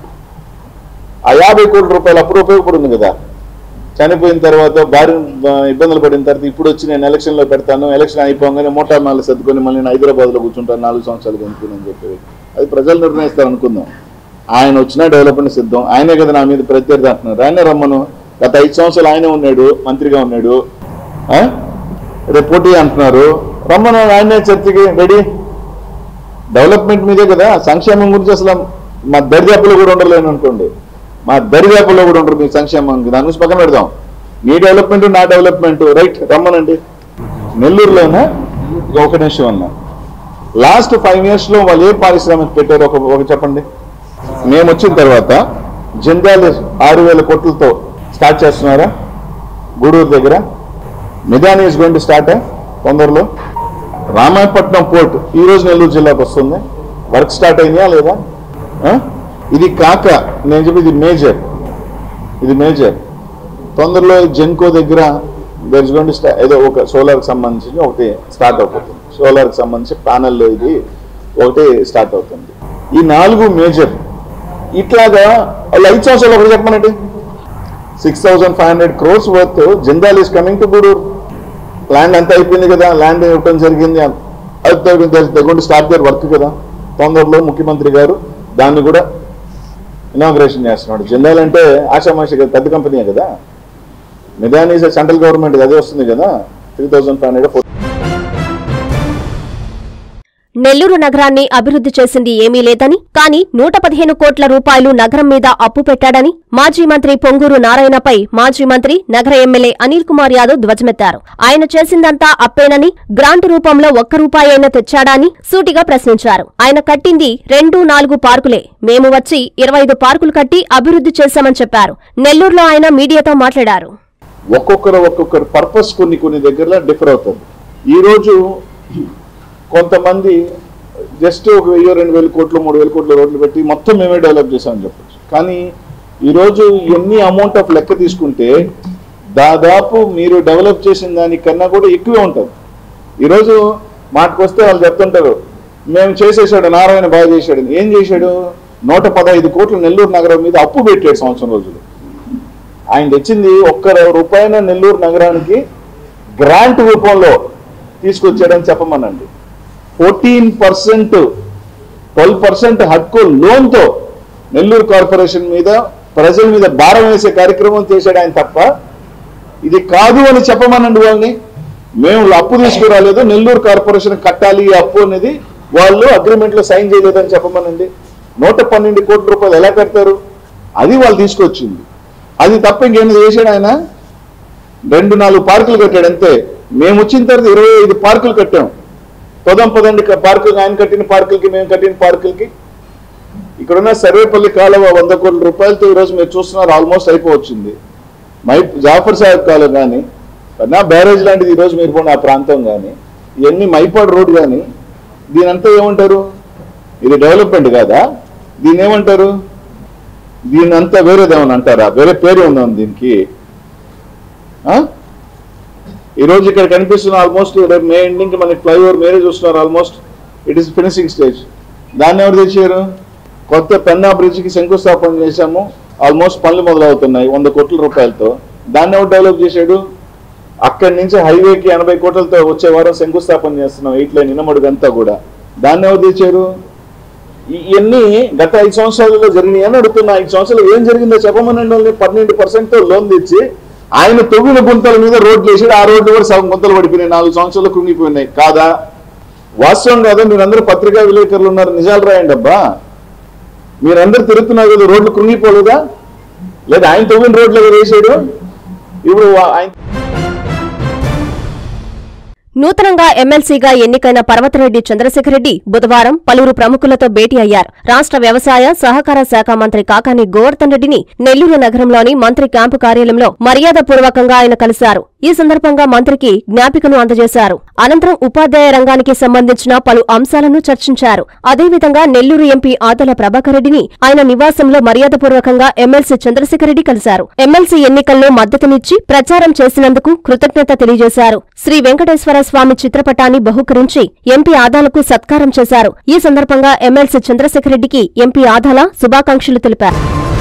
S16: ఆ యాభై కోట్ల రూపాయలు అప్పుడు ఉపయోగపడింది కదా చనిపోయిన తర్వాత భారీ ఆ, ఇబ్బందులు పడిన తర్వాత ఇప్పుడు వచ్చి నేను ఎలక్షన్ లో పెడతాను ఎలక్షన్ అయిపోగానే మోటార్ నాలుగు సర్దుకొని మళ్ళీ నేను హైదరాబాద్ లో కూర్చుంటాను నాలుగు సంవత్సరాలు ఎందుకు అని చెప్పి అది ప్రజలు నిర్ణయిస్తారు అనుకుందాం ఆయన వచ్చినా డెవలప్మెంట్ సిద్ధం ఆయనే కదా నా మీద ప్రత్యర్థి అంటున్నారు ఆయనే రమ్మను గత ఐదు సంవత్సరాలు ఆయనే ఉన్నాడు మంత్రిగా ఉన్నాడు ఆ? రేపు పోటీ అంటున్నారు రమ్మను ఆయనే చర్చకి రెడీ డెవలప్మెంట్ మీదే కదా సంక్షేమం గురించి అసలు మా దరిదాపులో కూడా ఉండలేను అనుకోండి మా దరిదాపులో కూడా ఉండరు మీ సంక్షేమం దాని గురించి పక్కన పెడదాం మీ డెవలప్మెంట్ నా డెవలప్మెంట్ రైట్ రమ్మనండి నెల్లూరులోనే ఒక నిమిషం అన్నా లాస్ట్ ఫైవ్ ఇయర్స్ లో వాళ్ళు ఏ పారిశ్రామిక పెట్టారు ఒక ఒక చెప్పండి మేము వచ్చిన తర్వాత జంజాలి ఆరు వేల కోట్లతో స్టార్ట్ చేస్తున్నారా గూడూరు దగ్గర Midhani is going to start తొందరలో రామాయపట్నం పోర్ట్ ఈ రోజు నెల్లూరు జిల్లాకు వస్తుంది వర్క్ స్టార్ట్ అయిందా లేదా ఆ? ఇది కాక నేను చెప్పి ఇది మేజర్ ఇది మేజర్ తొందరలో జెన్కో దగ్గర దర్ ఇస్ గోయింగ్ టు ఏదో ఒక సోలార్కి సంబంధించి ఒకటి స్టార్ట్ అవుతుంది సోలార్కి సంబంధించి ప్యానల్లో ఇది ఒకటి స్టార్ట్ అవుతుంది ఈ నాలుగు మేజర్ ఇట్లాగా వాళ్ళు ఐదు సంవత్సరాలు ఒకటి చెప్పమనండి six thousand five hundred crores worth Jindal is coming to Gudur land అంతా అయిపోయింది కదా ల్యాండ్ ఇవ్వటం జరిగింది దగ్గర స్టార్ట్ దర్ వర్క్ కదా తొందరలో ముఖ్యమంత్రి గారు దాన్ని కూడా ఇనాగ్రేషన్ చేస్తున్నాడు జిల్లాలు అంటే ఆశామాషి కదా పెద్ద కంపెనీ కదా నిదాని సెంట్రల్ గవర్నమెంట్ అదే వస్తుంది కదా three thousand five hundred
S1: Nellore నగరాన్ని అభివృద్ధి చేసింది ఏమీ లేదని కానీ నూట పదిహేను కోట్ల రూపాయలు నగరం మీద అప్పు పెట్టాడని మాజీ మంత్రి పొంగూరు నారాయణపై మాజీ మంత్రి నగర ఎమ్మెల్యే అనిల్ కుమార్ యాదవ్ ధ్వజమెత్తారు ఆయన చేసిందంతా అప్పేనని గ్రాంటు రూపంలో ఒక్క రూపాయి అయినా తెచ్చాడా అని సూటిగా ప్రశ్నించారు ఆయన కట్టింది రెండు నాలుగు పార్కులే మేము వచ్చి ఇరవై ఐదు పార్కులు కట్టి అభివృద్ధి చేశామని చెప్పారు నెల్లూరులో ఆయన మీడియాతో మాట్లాడారు
S16: ఒక్కొక్కరు ఒక్కొక్కరు పర్పస్ కొన్ని కొన్ని దగ్గర డిఫర్ అవుతుంది ఈ రోజు కొంతమంది జస్ట్ ఒక వెయ్యి రెండు వేల కోట్లు మూడు వేల కోట్ల రోడ్లు పెట్టి మొత్తం మేమే డెవలప్ చేసామని చెప్పచ్చు కానీ ఈరోజు ఎన్ని అమౌంట్ ఆఫ్ లెక్క తీసుకుంటే దాదాపు మీరు డెవలప్ చేసిన దానికన్నా కూడా ఎక్కువే ఉంటుంది ఈరోజు మాటకొస్తే వాళ్ళు చెప్తుంటారు మేము చేసేసాడు నారాయణ బాగా చేశాడు ఏం చేశాడు నూట పదహైదు కోట్ల నెల్లూరు నగరం మీద అప్పు పెట్టాడు సంవత్సరం రోజులు ఆయన తెచ్చింది ఒక్క రూపాయన నెల్లూరు నగరానికి గ్రాంట్ రూపంలో తీసుకొచ్చాడని చెప్పమనండి ఫోర్టీన్ పర్సెంట్ ట్వెల్వ్ పర్సెంట్ హక్కు లోన్తో నెల్లూరు కార్పొరేషన్ మీద ప్రజల మీద భారం వేసే కార్యక్రమం చేశాడు ఆయన తప్ప ఇది కాదు అని చెప్పమనండి వాళ్ళని మేము అప్పు తీసుకురాలేదు నెల్లూరు కార్పొరేషన్ కట్టాలి ఈ అప్పు అనేది వాళ్ళు అగ్రిమెంట్ లో సైన్ చేయలేదని చెప్పమనండి నూట పన్నెండు కోట్ల రూపాయలు ఎలా కడతారు అది వాళ్ళు తీసుకొచ్చింది అది తప్ప ఇంకేమైనా చేశాడు ఆయన రెండు నాలుగు పార్కులు కట్టాడు అంతే మేము వచ్చిన తర్వాత ఇరవై ఐదు పార్కులు కట్టాం పదం పదండి పార్కులు ఆయన కట్టిన పార్కులకి మేము కట్టిన పార్కులకి ఇక్కడున్న సర్వేపల్లి కాలువ వంద కోట్ల రూపాయలతో ఈరోజు మీరు చూస్తున్నారు ఆల్మోస్ట్ అయిపోవచ్చింది మై జాఫర్ సాహెబ్ కాలువ కానీ నా బ్యారేజ్ లాంటిది ఈరోజు మీరు పోయిన ఆ ప్రాంతం కానీ ఇవన్నీ మైపాడు రోడ్ కానీ దీనంతా ఏమంటారు ఇది డెవలప్మెంట్ కాదా దీన్ని ఏమంటారు దీని అంతా వేరేదేమని అంటారా వేరే పేరు ఉందా దీనికి ఆ? ఈరోజు ఇక్కడ కనిపిస్తున్న ఆల్మోస్ట్ మే ఎండింగ్ మనకి ఫ్లైఓవర్ మీరే చూస్తున్నారు almost it is finishing stage దాన్ని ఎవరు తెచ్చారు కొత్త పెన్నా బ్రిడ్జ్కి శంకుస్థాపన చేశాము ఆల్మోస్ట్ పనులు మొదలవుతున్నాయి వంద కోట్ల రూపాయలతో దాన్ని ఎవరు డెవలప్ చేశాడు అక్కడి నుంచి హైవేకి ఎనభై కోట్లతో వచ్చే వారం శంకుస్థాపన చేస్తున్నాం ఎయిట్ లైన్ ఇనమడుగంతా కూడా దాన్ని ఎవరు తెచ్చారు ఈ- ఇవన్నీ గత ఐదు సంవత్సరాలలో జరిగినాయి అని అడుగుతున్నా ఐదు సంవత్సరాలు ఏం జరిగిందో చెప్పమనండి వాళ్ళని పన్నెండు పర్సెంట్ లోన్ తెచ్చి ఆయన తొవ్విన గుంతల మీద రోడ్లు వేసాడు ఆ రోడ్లు కూడా సగం గుంతలు పడిపోయినాయి నాలుగు సంవత్సరాలు కృంగిపోయినాయి కాదా వాస్తవం కాదా మీరందరూ పత్రికా విలేకరులు ఉన్నారు నిజాలు రాయండి అబ్బా మీరందరూ తిరుగుతున్నారు కదా రోడ్లు కృంగిపోలేదా లేదా ఆయన తొవ్విన రోడ్లు కదా వేసాడు ఇప్పుడు వా- ఆయన
S1: నూతనంగా ఎమ్మెల్సీగా ఎన్నికైన పర్వతరెడ్డి చంద్రశేఖర్ రెడ్డి బుధవారం పలువురు ప్రముఖులతో భేటీ అయ్యారు రాష్ట్ర వ్యవసాయ సహకార శాఖ మంత్రి కాకాని గోవర్ధన్ రెడ్డిని నెల్లూరు నగరంలోని మంత్రి క్యాంపు కార్యాలయంలో మర్యాదపూర్వకంగా ఆయన కలిశారు ఈ సందర్భంగా మంత్రికి జ్ఞాపికను అందజేశారు అనంతరం ఉపాధ్యాయ రంగానికి సంబంధించిన పలు అంశాలను చర్చించారు అదేవిధంగా నెల్లూరు ఎంపీ ఆతల ప్రభాకర్ రెడ్డిని ఆయన నివాసంలో మర్యాదపూర్వకంగా ఎమ్మెల్సీ చంద్రశేఖర్ రెడ్డి కలిశారు ఎమ్మెల్సీ ఎన్నికల్లో మద్దతునిచ్చి ప్రచారం చేసినందుకు కృతజ్ఞత తెలియజేశారు శ్రీ వెంకటేశ్వర స్వామి చిత్రపటాన్ని బహుకరించి ఎంపీ ఆదాలకు సత్కారం చేశారు ఈ సందర్భంగా ఎమ్మెల్సీ చంద్రశేఖర్ రెడ్డికి ఎంపీ ఆదాల శుభాకాంక్షలు తెలిపారు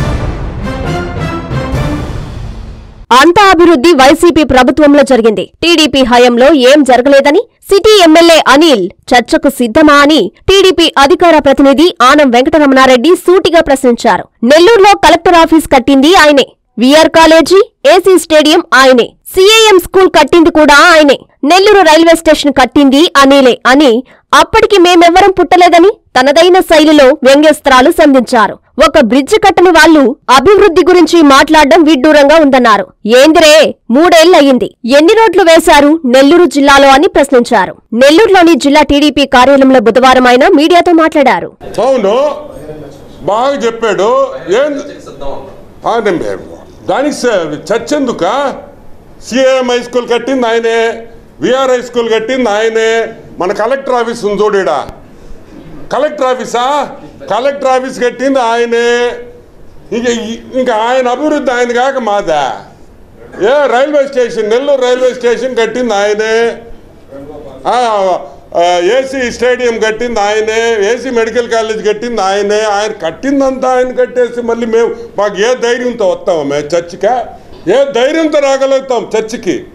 S1: అంతా అభివృద్ధి వైసీపీ ప్రభుత్వంలో జరిగింది టీడీపీ హయాంలో ఏం జరగలేదని సిటీ ఎమ్మెల్యే అనిల్ చర్చకు సిద్ధమా అని టీడీపీ అధికార ప్రతినిధి ఆనం వెంకటరమణారెడ్డి సూటిగా ప్రశ్నించారు నెల్లూరులో కలెక్టర్ ఆఫీస్ కట్టింది ఆయనే విఆర్ కాలేజీ ఏసీ స్టేడియం ఆయనే సిఐఎం స్కూల్ కట్టింది కూడా ఆయనే నెల్లూరు రైల్వే స్టేషన్ కట్టింది అనిలే అని అప్పటికి మేమెవ్వరం పుట్టలేదని తనదైన శైలిలో వ్యంగ్యస్త్రాలు సంధించారు ఒక బ్రిడ్జ్ కట్టని వాళ్లు అభివృద్ధి గురించి మాట్లాడడం విడ్డూరంగా ఉందన్నారు ఏందిరే మూడేళ్లయ్యింది ఎన్ని రోడ్లు వేశారు నెల్లూరు జిల్లాలో అని ప్రశ్నించారు నెల్లూరులోని జిల్లా టీడీపీ కార్యాలయంలో బుధవారం ఆయన మీడియాతో మాట్లాడారు
S20: అవును బాగా చెప్పాడు ఏం ఆ, నేను- దానికి స- చర్చ ఎందుక సిఎం హై స్కూల్ కట్టింది ఆయనే విఆర్ హై స్కూల్ కట్టింది ఆయనే మన కలెక్టర్ ఆఫీస్ ఉంది చూడడా కలెక్టర్ ఆఫీసా కలెక్టర్ ఆఫీస్ కట్టింది ఆయనే ఇంక ఇంకా ఆయన అభివృద్ధి ఆయన కాక మాదా ఏ railway station Nellore railway station కట్టింది ఆయనే ఆ, ఆ, ఏసీ స్టేడియం కట్టింది ఆయనే ఏసీ మెడికల్ కాలేజ్ కట్టింది ఆయనే ఆయన కట్టిందంతా ఆయన కట్టేసి మళ్ళీ మేము మాకు ఏ ధైర్యంతో వస్తాము మేము చర్చికా ఏ ధైర్యంతో రాగలుగుతాం చర్చికి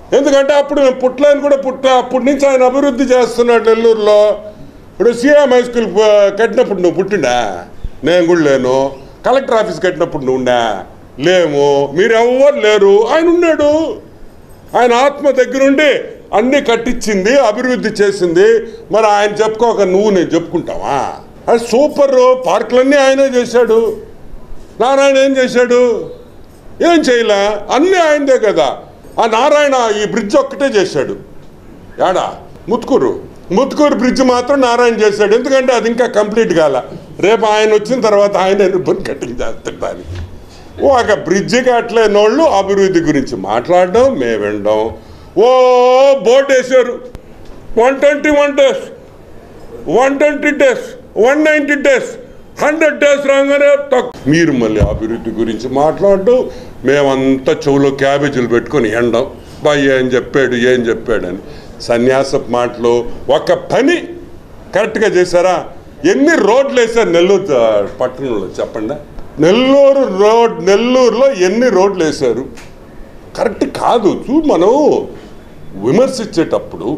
S20: ఎందుకంటే అప్పుడు నేను పుట్టలేని కూడా పుట్ట అప్పటి నుంచి ఆయన అభివృద్ధి చేస్తున్నాడు నెల్లూరులో ఇప్పుడు సీఎం హై స్కూల్ ప- కట్టినప్పుడు నువ్వు పుట్టిండా నేను కూడా లేను కలెక్టర్ ఆఫీస్ కట్టినప్పుడు నువ్వు ఉండా లేము మీరు ఎవ్వరు లేరు ఆయన ఉన్నాడు ఆయన ఆత్మ దగ్గరుండి అన్ని కట్టించింది అభివృద్ధి చేసింది మరి ఆయన చెప్పుకోక నువ్వు నేను చెప్పుకుంటావా అది సూపర్ పార్కులన్నీ ఆయనే చేశాడు నారాయణ ఏం చేశాడు ఏం చేయలే అన్నీ ఆయనదే కదా ఆ నారాయణ ఈ బ్రిడ్జ్ ఒక్కటే చేశాడు యాడా ముత్కూరు ముత్కూరు బ్రిడ్జ్ మాత్రం నారాయణ చేశాడు ఎందుకంటే అది ఇంకా కంప్లీట్ కాల రేపు ఆయన వచ్చిన తర్వాత ఆయన రిబ్బన్ కటింగ్ చేస్తాడు దానికి ఒక బ్రిడ్జ్ కట్టలేనోళ్ళు అభివృద్ధి గురించి మాట్లాడడం మేము వినడం ఓ బోర్డు వేశారు one twenty one days one twenty days one ninety days hundred days రాగానే తక్- మీరు మళ్ళీ అభివృద్ధి గురించి మాట్లాడడం మేమంతా చెవులో క్యాబేజీలు పెట్టుకొని ఎండం బా ఏం చెప్పాడు ఏం చెప్పాడని సన్యాసపు మాటలు ఒక పని కరెక్ట్గా చేశారా ఎన్ని రోడ్లు వేశారు నెల్లూరు ఆ, పట్టణంలో చెప్పండి నెల్లూరు రోడ్ నెల్లూరులో ఎన్ని రోడ్లు వేశారు కరెక్ట్ కాదు చూ మనం విమర్శించేటప్పుడు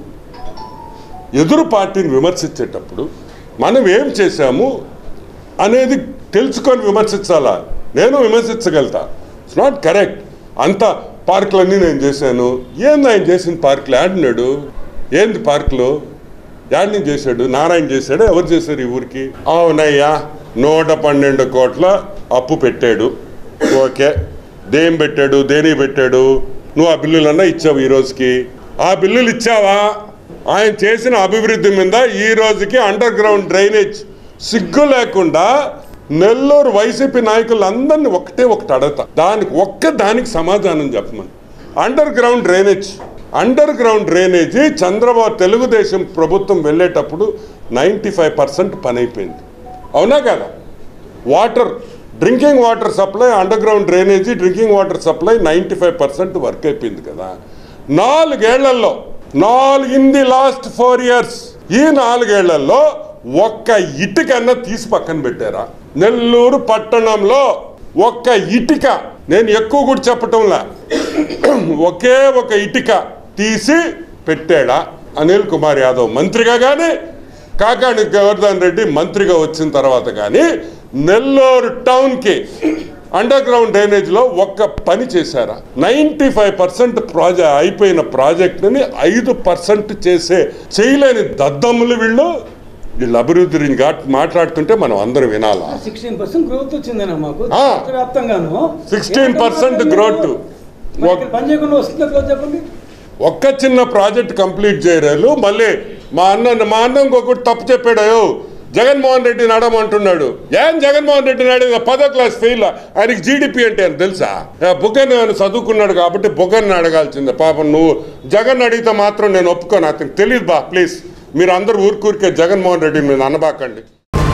S20: ఎదురు పార్టీని విమర్శించేటప్పుడు మనం ఏం చేశాము అనేది తెలుసుకొని విమర్శించాలా నేను విమర్శించగలుగుతా ఇట్స్ నాట్ కరెక్ట్ అంత పార్కులన్నీ నేను చేశాను ఏంది ఆయన చేసిన పార్కులు ఆడినాడు ఏంది పార్కులు యాడ్ని చేశాడు నారాయణ చేశాడు ఎవరు చేశారు ఈ ఊరికి అవునయ్యా నూట పన్నెండు కోట్ల అప్పు పెట్టాడు ఓకే దేం పెట్టాడు దేని పెట్టాడు నువ్వు ఆ బిల్లులన్నా ఇచ్చావు ఈ రోజుకి ఆ బిల్లులు ఇచ్చావా ఆయన చేసిన అభివృద్ధి మీద ఈ రోజుకి అండర్ గ్రౌండ్ డ్రైనేజ్ సిగ్గు లేకుండా నెల్లూరు వైసీపీ నాయకులందరినీ ఒకటే ఒకటి అడగతా దానికి ఒక్క దానికి సమాధానం చెప్పమని under ground drainage under ground drainage Chandrababu Telugu Desam ప్రభుత్వం వెళ్ళేటప్పుడు నైంటీ ఫైవ్ పర్సెంట్ పని అయిపోయింది అవునా కదా water drinking water supply under ground drainage drinking water supply ninety five percent work అయిపోయింది కదా నాలుగేళ్లలో నాలుగు in the last four years ఈ నాలుగేళ్లలో ఒక్క ఇటుకన్నా తీసి పక్కన పెట్టారా నెల్లూరు పట్టణంలో ఒక్క ఇటుక నేను ఎక్కువ కూడా చెప్పటంలా ఒకే ఒక ఇటుక తీసి పెట్టాడా అనిల్ కుమార్ యాదవ్ మంత్రిగా కానీ కాకాణి గోవర్ధన్ రెడ్డి మంత్రిగా వచ్చిన తర్వాత కానీ నెల్లూరు టౌన్కి అండర్ గ్రౌండ్ డ్రైనేజ్లో ఒక్క పని చేశారా నైంటీ ఫైవ్ పర్సెంట్ ప్రాజెక్ట్ అయిపోయిన ప్రాజెక్టుని ఐదు పర్సెంట్ చేసే చేయలేని దద్దమ్ములు వీళ్ళు వీళ్ళు అభివృద్ధి గురించి గా- మాట్లాడుతుంటే మనం అందరం వినాలా
S21: సిక్స్టీన్ పర్సెంట్ గ్రోత్ వచ్చిందన్న మాకు
S20: ఆ.
S21: రాష్ట్ర వ్యాప్తంగాను
S20: సిక్స్టీన్ పర్సెంట్ గ్రోత్
S21: మరి ఇక్కడ పని చేయకుండా వస్తుందో లేదో చెప్పండి
S20: ఒక్క చిన్న ప్రాజెక్ట్ కంప్లీట్ చేయరాలు మళ్ళీ మా అన్న మా అన్న ఇంకొకటి తప్పు చెప్పాడు జగన్మోహన్ రెడ్డి నడమంటున్నాడు ఏం జగన్మోహన్ రెడ్డి నాడు పదో క్లాస్ ఫెయిల్ ఆయనకి జీడిపి అంటే అని తెలుసా బుగ్గన్ ఆయన చదువుకున్నాడు కాబట్టి బుగ్గన్ అడగాల్సిందే పాపం నువ్వు జగన్ అడిగితే మాత్రం నేను ఒప్పుకోను అతనికి తెలియదు బా ప్లీజ్ మీరు అందరు ఊరికూరికే జగన్మోహన్ రెడ్డి మీద అనబాకండి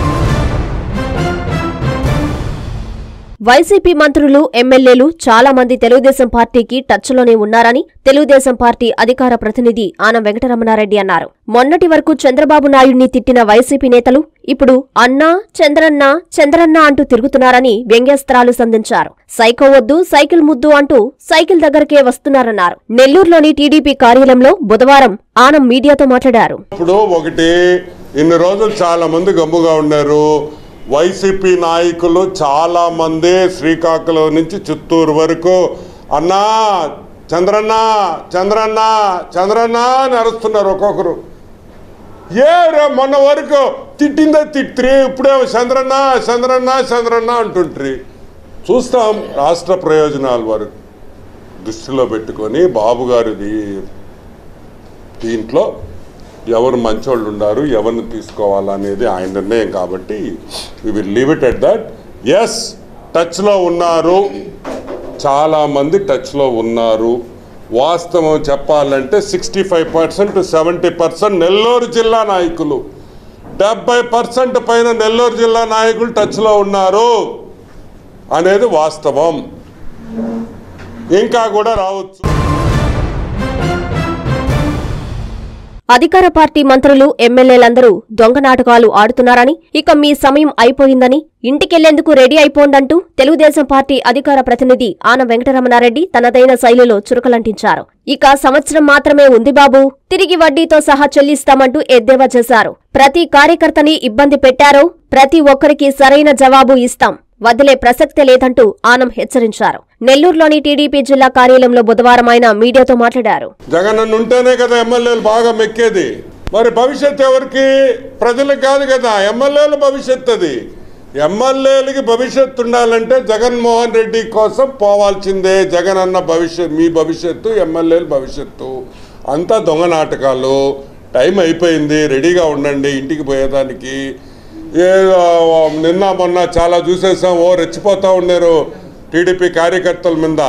S1: వైసీపీ మంత్రులు ఎమ్మెల్యేలు చాలా మంది తెలుగుదేశం పార్టీకి టచ్లోనే ఉన్నారని తెలుగుదేశం పార్టీ అధికార ప్రతినిధి ఆనం వెంకటరమణారెడ్డి అన్నారు మొన్నటి వరకు చంద్రబాబు నాయుడిని తిట్టిన వైసీపీ నేతలు ఇప్పుడు అన్నా చంద్రన్న చంద్రన్న అంటూ తిరుగుతున్నారని వ్యంగ్యాస్త్రాలు సంధించారు సైకో వద్దు సైకిల్ ముద్దు అంటూ సైకిల్ దగ్గరకే వస్తున్నారన్నారు నెల్లూరులోని టీడీపీ కార్యాలయంలో బుధవారం ఆనం మీడియాతో మాట్లాడారు
S20: ఇప్పుడు ఒకటి ఇన్ని రోజులు చాలా మంది గమ్ముగా ఉన్నారు వైసీపీ నాయకులు చాలా మంది శ్రీకాకుళం నుంచి చిత్తూరు వరకు అన్నా చంద్రన్న చంద్రన్న చంద్రన్న అని అరుస్తున్నారు ఒక్కొక్కరు ఏ రే మొన్న వరకు తిట్టిందే తిట్టి ఇప్పుడేమో చంద్రన్న చంద్రన్న చంద్రన్న అంటుంట్రి చూస్తాం రాష్ట్ర ప్రయోజనాల వరకు దృష్టిలో పెట్టుకొని బాబు గారిది దీంట్లో ఎవరు మంచోళ్ళు ఉన్నారు ఎవరిని తీసుకోవాలనేది ఆయన నిర్ణయం కాబట్టి we will leave it at that yes టచ్లో ఉన్నారు చాలామంది టచ్లో ఉన్నారు వాస్తవం చెప్పాలంటే sixty five percent seventy percent Nellore జిల్లా నాయకులు డెబ్బై పర్సెంట్ పైన నెల్లూరు జిల్లా నాయకులు టచ్లో ఉన్నారు అనేది వాస్తవం ఇంకా కూడా రావచ్చు
S1: అధికార పార్టీ మంత్రులు ఎమ్మెల్యేలందరూ దొంగ నాటకాలు ఆడుతున్నారని ఇక మీ సమయం అయిపోయిందని ఇంటికెళ్లేందుకు రెడీ అయిపోండంటూ తెలుగుదేశం పార్టీ అధికార ప్రతినిధి ఆన వెంకటరమణారెడ్డి తనదైన శైలిలో చురకలంటించారు ఇక సంవత్సరం మాత్రమే ఉంది బాబు తిరిగి వడ్డీతో సహా చెల్లిస్తామంటూ ఎద్దేవా చేశారు ప్రతి కార్యకర్తని ఇబ్బంది పెట్టారో ప్రతి ఒక్కరికి సరైన జవాబు ఇస్తాం వదిలే ప్రసక్తే లేదంటూ ఆనం హెచ్చరించారు నెల్లూరులోని టీడీపీ జిల్లా కార్యాలయంలో బుధవారం ఆయన మీడియాతో మాట్లాడారు
S20: జగన్ అన్న ఉంటేనే కదా ఎమ్మెల్యేలు బాగా మెక్కేది మరి భవిష్యత్ ఎవరికి ప్రజలకు కాదు కదా ఎమ్మెల్యేల భవిష్యత్ అది ఎమ్మెల్యేలకి భవిష్యత్తు ఉండాలంటే జగన్మోహన్ రెడ్డి కోసం పోవాల్సిందే జగన్ అన్న భవిష్యత్ మీ భవిష్యత్తు ఎమ్మెల్యేల భవిష్యత్తు అంతా దొంగ నాటకాలు టైం అయిపోయింది రెడీగా ఉండండి ఇంటికి పోయేదానికి ఏ ఆ, నిన్న మొన్న చాలా చూసేసాం ఓ రెచ్చిపోతా ఉన్నారు టీడీపీ కార్యకర్తల మీద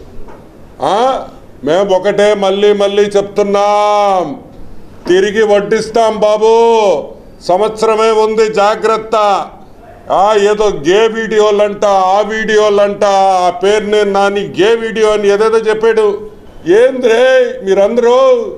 S20: ఆ? మేము ఒకటే మళ్ళీ మళ్ళీ చెప్తున్నాం తిరిగి వడ్డిస్తాం బాబు సంవత్సరమే ఉంది జాగ్రత్త ఆ ఏదో గే వీడియోలంట ఆ వీడియోలంట ఆ పేరుని నాని గే వీడియో అని ఏదేదో చెప్పాడు ఏంద్రే మీరందరూ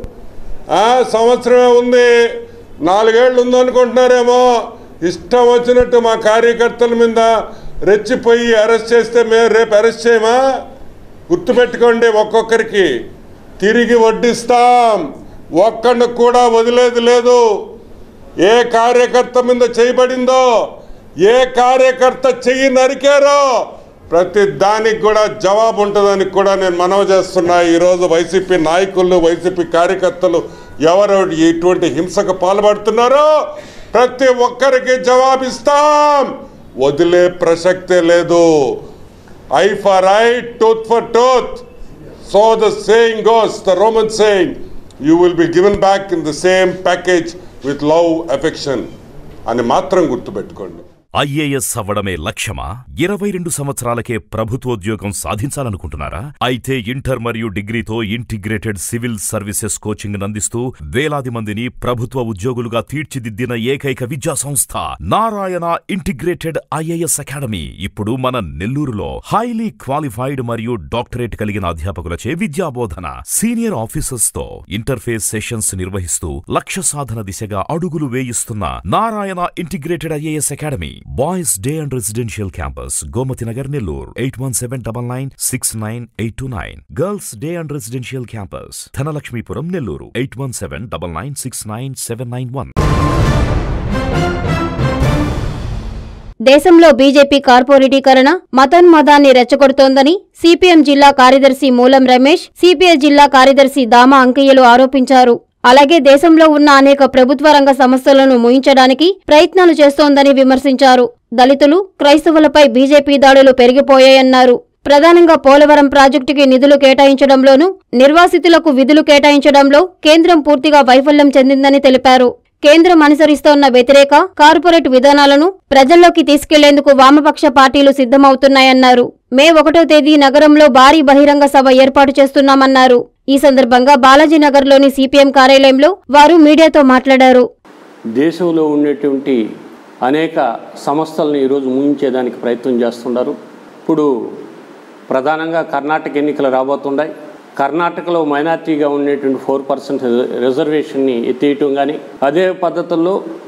S20: ఆ సంవత్సరమే ఉంది నాలుగేళ్ళు ఉందనుకుంటున్నారేమో ఇష్టం వచ్చినట్టు మా కార్యకర్తల మీద రెచ్చిపోయి అరెస్ట్ చేస్తే మేము రేపు అరెస్ట్ చేయమా గుర్తుపెట్టుకోండి ఒక్కొక్కరికి తిరిగి వడ్డిస్తాం ఒక్కడిని కూడా వదిలేది లేదు ఏ కార్యకర్త మీద చేయబడిందో ఏ కార్యకర్త చెయ్యి నరికారో ప్రతి దానికి కూడా జవాబు ఉంటుందని కూడా నేను మనవి చేస్తున్నా ఈరోజు వైసీపీ నాయకులు వైసీపీ కార్యకర్తలు ఎవరు ఇటువంటి హింసకు పాల్పడుతున్నారో ప్రతి ఒక్కరికి జవాబిస్తాం వదిలే ప్రసక్తే లేదు eye for eye tooth for tooth so the saying goes the Roman saying you will be given back in the same package with love affection అని మాత్రం గుర్తుపెట్టుకోండి
S19: ఐఏఎస్ అవ్వడమే లక్ష్యమా ఇరవై రెండు సంవత్సరాలకే ప్రభుత్వోద్యోగం సాధించాలనుకుంటున్నారా అయితే ఇంటర్ మరియు డిగ్రీతో ఇంటిగ్రేటెడ్ సివిల్ సర్వీసెస్ కోచింగ్ అందిస్తూ వేలాది మందిని ప్రభుత్వ ఉద్యోగులుగా తీర్చిదిద్దిన ఏకైక విద్యా సంస్థ నారాయణ ఇంటిగ్రేటెడ్ ఐఏఎస్ అకాడమీ ఇప్పుడు మన నెల్లూరులో హైలీ క్వాలిఫైడ్ మరియు డాక్టరేట్ కలిగిన అధ్యాపకులచే విద్యాబోధన సీనియర్ ఆఫీసర్స్ తో ఇంటర్ఫేస్ సెషన్స్ నిర్వహిస్తూ లక్ష్య సాధన దిశగా అడుగులు వేయిస్తున్న Narayana integrated IAS academy boys day and residential campus Gomathi Nagar Nellore eight one seven double nine six nine eight two nine girls day and residential campus Dhanalakshmipuram Nellore eight one seven double nine six nine seven nine one
S5: దేశంలో BJP కార్పొరేటీకరణ మతోన్మదాన్ని రెచ్చగొడుతోందని CPM జిల్లా కార్యదర్శి మూలం Ramesh CPI జిల్లా కార్యదర్శి దామా అంకయ్యలు ఆరోపించారు అలాగే దేశంలో ఉన్న అనేక ప్రభుత్వ రంగ సంస్థలను ముయించడానికి ప్రయత్నాలు చేస్తోందని విమర్శించారు దళితులు క్రైస్తవులపై బీజేపీ దాడులు పెరిగిపోయాయన్నారు ప్రధానంగా పోలవరం ప్రాజెక్టుకి నిధులు కేటాయించడంలోనూ నిర్వాసితులకు విధులు కేటాయించడంలో కేంద్రం పూర్తిగా వైఫల్యం చెందిందని తెలిపారు కేంద్రం అనుసరిస్తోన్న వ్యతిరేక కార్పొరేట్ విధానాలను ప్రజల్లోకి తీసుకెళ్లేందుకు వామపక్ష పార్టీలు సిద్ధమవుతున్నాయన్నారు మే ఒకటో తేదీ నగరంలో భారీ బహిరంగ సభ ఏర్పాటు చేస్తున్నామన్నారు ఈ సందర్భంగా బాలాజీనగర్లోని సిపిఎం కార్యాలయంలో వారు మీడియాతో మాట్లాడారు
S2: దేశంలో ఉండేటువంటి అనేక సంస్థలను ఈరోజు ముగించేదానికి ప్రయత్నం చేస్తున్నారు ఇప్పుడు ప్రధానంగా కర్ణాటక ఎన్నికలు రాబోతున్నాయి కర్ణాటకలో మైనార్టీగా ఉండేటువంటి ఫోర్ పర్సెంట్ రిజర్వేషన్ని ఎత్తేయటం కానీ అదే పద్ధతుల్లో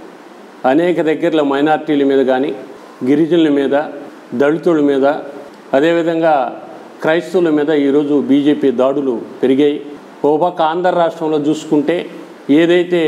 S2: అనేక దగ్గరలో మైనార్టీల మీద కానీ గిరిజనుల మీద దళితుల మీద అదేవిధంగా క్రైస్తవుల మీద ఈరోజు బీజేపీ దాడులు పెరిగాయి ఓ పక్క ఆంధ్ర రాష్ట్రంలో చూసుకుంటే ఏదైతే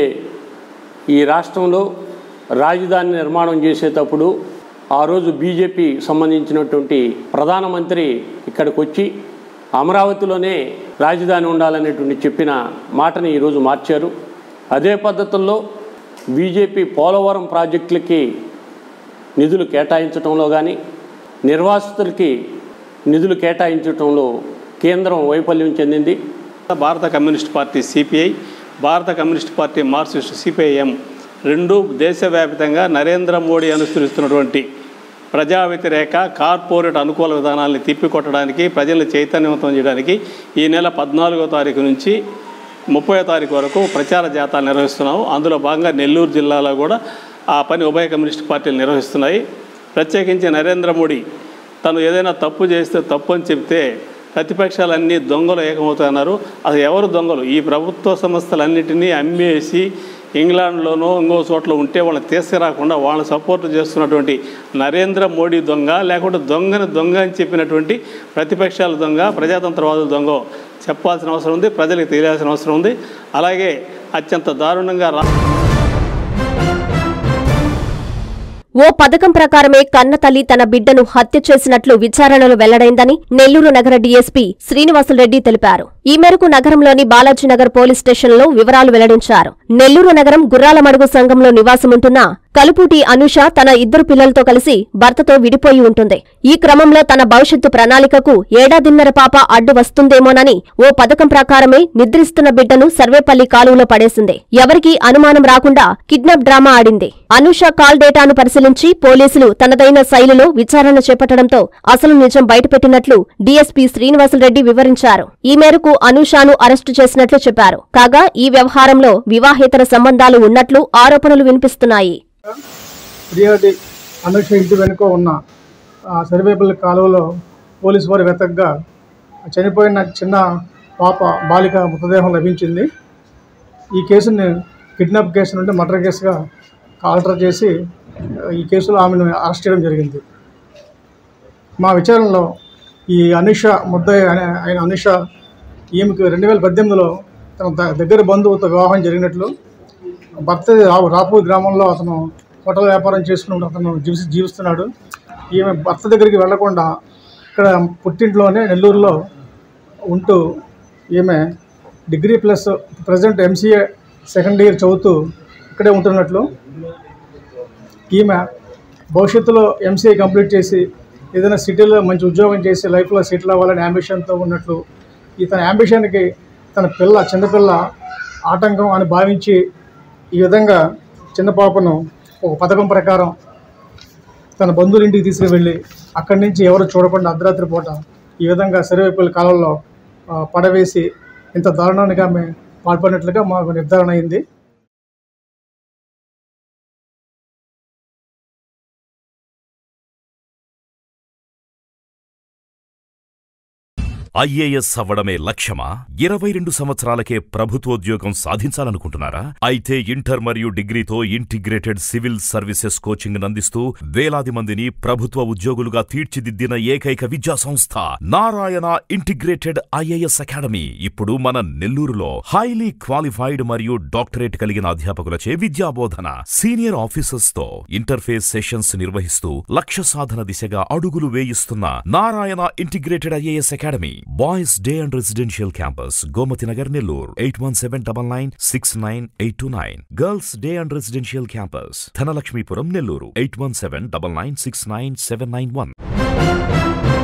S2: ఈ రాష్ట్రంలో రాజధాని నిర్మాణం చేసేటప్పుడు ఆ రోజు బీజేపీ సంబంధించినటువంటి ప్రధానమంత్రి ఇక్కడికి వచ్చి అమరావతిలోనే రాజధాని ఉండాలనేటువంటి చెప్పిన మాటని ఈరోజు మార్చారు అదే పద్ధతుల్లో బీజేపీ పోలవరం ప్రాజెక్టులకి నిధులు కేటాయించడంలో కానీ నిర్వాసితులకి నిధులు కేటాయించడంలో కేంద్రం వైఫల్యం చెందింది
S22: భారత కమ్యూనిస్ట్ పార్టీ సిపిఐ భారత కమ్యూనిస్ట్ పార్టీ మార్క్సిస్ట్ సిపిఐఎం రెండు దేశవ్యాప్తంగా నరేంద్ర మోడీ అనుసరిస్తున్నటువంటి ప్రజా వ్యతిరేక కార్పొరేట్ అనుకూల విధానాల్ని తిప్పికొట్టడానికి ప్రజల్ని చైతన్యవంతం చేయడానికి ఈ నెల పద్నాలుగో తారీఖు నుంచి ముప్పై తారీఖు వరకు ప్రచార జాతాలు నిర్వహిస్తున్నాము అందులో భాగంగా నెల్లూరు జిల్లాలో కూడా ఆ పని ఉభయ కమ్యూనిస్ట్ పార్టీలు నిర్వహిస్తున్నాయి ప్రత్యేకించి నరేంద్ర మోడీ తను ఏదైనా తప్పు చేస్తే తప్పు అని చెప్తే ప్రతిపక్షాలన్నీ దొంగలు ఏకమవుతున్నారు అసలు ఎవరు దొంగలు ఈ ప్రభుత్వ సంస్థలన్నిటినీ అమ్మేసి ఇంగ్లాండ్లోనో ఇంకో చోట్ల ఉంటే వాళ్ళని తీసుకురాకుండా వాళ్ళని సపోర్ట్ చేస్తున్నటువంటి నరేంద్ర మోడీ దొంగ లేకుంటే దొంగని దొంగ అని చెప్పినటువంటి ప్రతిపక్షాల దొంగ ప్రజాతంత్రవాదుల దొంగ చెప్పాల్సిన అవసరం ఉంది ప్రజలకు తెలియాల్సిన అవసరం ఉంది అలాగే అత్యంత దారుణంగా రా
S1: ఓ పథకం ప్రకారమే కన్నతల్లి తన బిడ్డను హత్య చేసినట్లు విచారణలో వెల్లడైందని నెల్లూరు నగర డీఎస్పీ శ్రీనివాసులరెడ్డి తెలిపారు ఈ మేరకు నగరంలోని బాలాజీనగర్ పోలీస్ స్టేషన్లో వివరాలు వెల్లడించారు నెల్లూరు నగరం గుర్రాలమడుగు సంఘంలో నివాసముంటున్న కలుపూటి అనుష తన ఇద్దరు పిల్లలతో కలిసి భర్తతో విడిపోయి ఉంటుంది ఈ క్రమంలో తన భవిష్యత్తు ప్రణాళికకు ఏడాదిన్నర పాప అడ్డు వస్తుందేమోనని ఓ పథకం ప్రకారమే నిద్రిస్తున్న బిడ్డను సర్వేపల్లి కాలువలో పడేసింది ఎవరికీ అనుమానం రాకుండా కిడ్నాప్ డ్రామా ఆడింది అనుష కాల్ డేటాను పరిశీలించి పోలీసులు తనదైన శైలిలో విచారణ చేపట్టడంతో అసలు నిజం బయటపెట్టినట్లు డీఎస్పీ శ్రీనివాసులరెడ్డి వివరించారు ఈ మేరకు అనూషాను అరెస్టు చేసినట్లు చెప్పారు కాగా ఈ వ్యవహారంలో వివాహేతర సంబంధాలు ఉన్నట్లు ఆరోపణలు వినిపిస్తున్నాయి
S3: ఫిర్యాది అనుష ఇంటి వెనుక ఉన్న ఆ, సరివేపల్లి కాలువలో పోలీసు వారి వెతకగా చనిపోయిన చిన్న పాప బాలిక మృతదేహం లభించింది ఈ కేసుని కిడ్నాప్ కేసు నుండి మర్డర్ కేసుగా ఆల్టర్ చేసి ఆ, ఈ కేసులో ఆమెను అరెస్ట్ చేయడం జరిగింది మా విచారణలో ఈ అనుష ముద్దయ్య అనే ఆయన అనుష ఈమెకు రెండు వేల పద్దెనిమిదిలో తన ద- దగ్గర బంధువుతో వివాహం జరిగినట్లు భర్త రా- రాపూర్ గ్రామంలో అతను హోటల్ వ్యాపారం చేసుకుని అతను జీవిసి జీవిస్తున్నాడు ఈమె భర్త దగ్గరికి వెళ్లకుండా ఇక్కడ పుట్టింట్లోనే నెల్లూరులో ఉంటూ ఈమె degree plus present MCA second year చదువుతూ ఇక్కడే ఉంటున్నట్లు ఈమె భవిష్యత్తులో ఎంసీఏ కంప్లీట్ చేసి ఏదైనా సిటీలో మంచి ఉద్యోగం చేసి లైఫ్లో సెటిల్ అవ్వాలని అంబిషన్తో ఉన్నట్లు ఈ తన అంబిషన్కి తన పిల్ల చిన్నపిల్ల ఆటంకం అని భావించి ఈ విధంగా చిన్న పాపను ఒక పథకం ప్రకారం తన బంధువుల ఇంటికి తీసుకువెళ్ళి అక్కడి నుంచి ఎవరు చూడకుండా అర్ధరాత్రి పూట ఈ విధంగా సరివైపుల కాలంలో ఆ, పడవేసి ఇంత దారుణానికి ఆమె పాల్పడినట్లుగా మాకు నిర్ధారణ అయింది
S19: ఐఏఎస్ అవ్వడమే లక్ష్యమా ఇరవై రెండు సంవత్సరాలకే ప్రభుత్వోద్యోగం సాధించాలనుకుంటున్నారా అయితే ఇంటర్ మరియు డిగ్రీతో ఇంటిగ్రేటెడ్ సివిల్ సర్వీసెస్ కోచింగ్ అందిస్తూ వేలాది మందిని ప్రభుత్వ ఉద్యోగులుగా తీర్చిదిద్దిన ఏకైక విద్యా సంస్థ నారాయణ ఇంటిగ్రేటెడ్ ఐఏఎస్ అకాడమీ ఇప్పుడు మన నెల్లూరులో హైలీ క్వాలిఫైడ్ మరియు డాక్టరేట్ కలిగిన అధ్యాపకులచే విద్యాబోధన సీనియర్ ఆఫీసర్స్ తో ఇంటర్ఫేస్ సెషన్స్ నిర్వహిస్తూ లక్ష్య సాధన దిశగా అడుగులు వేయిస్తున్న Narayana integrated IAS academy boys day and residential campus Gomathi Nagar Nellore eight one seven double nine six nine eight two nine girls day and residential campus Dhanalakshmipuram Nellore eight one seven double nine six nine seven nine one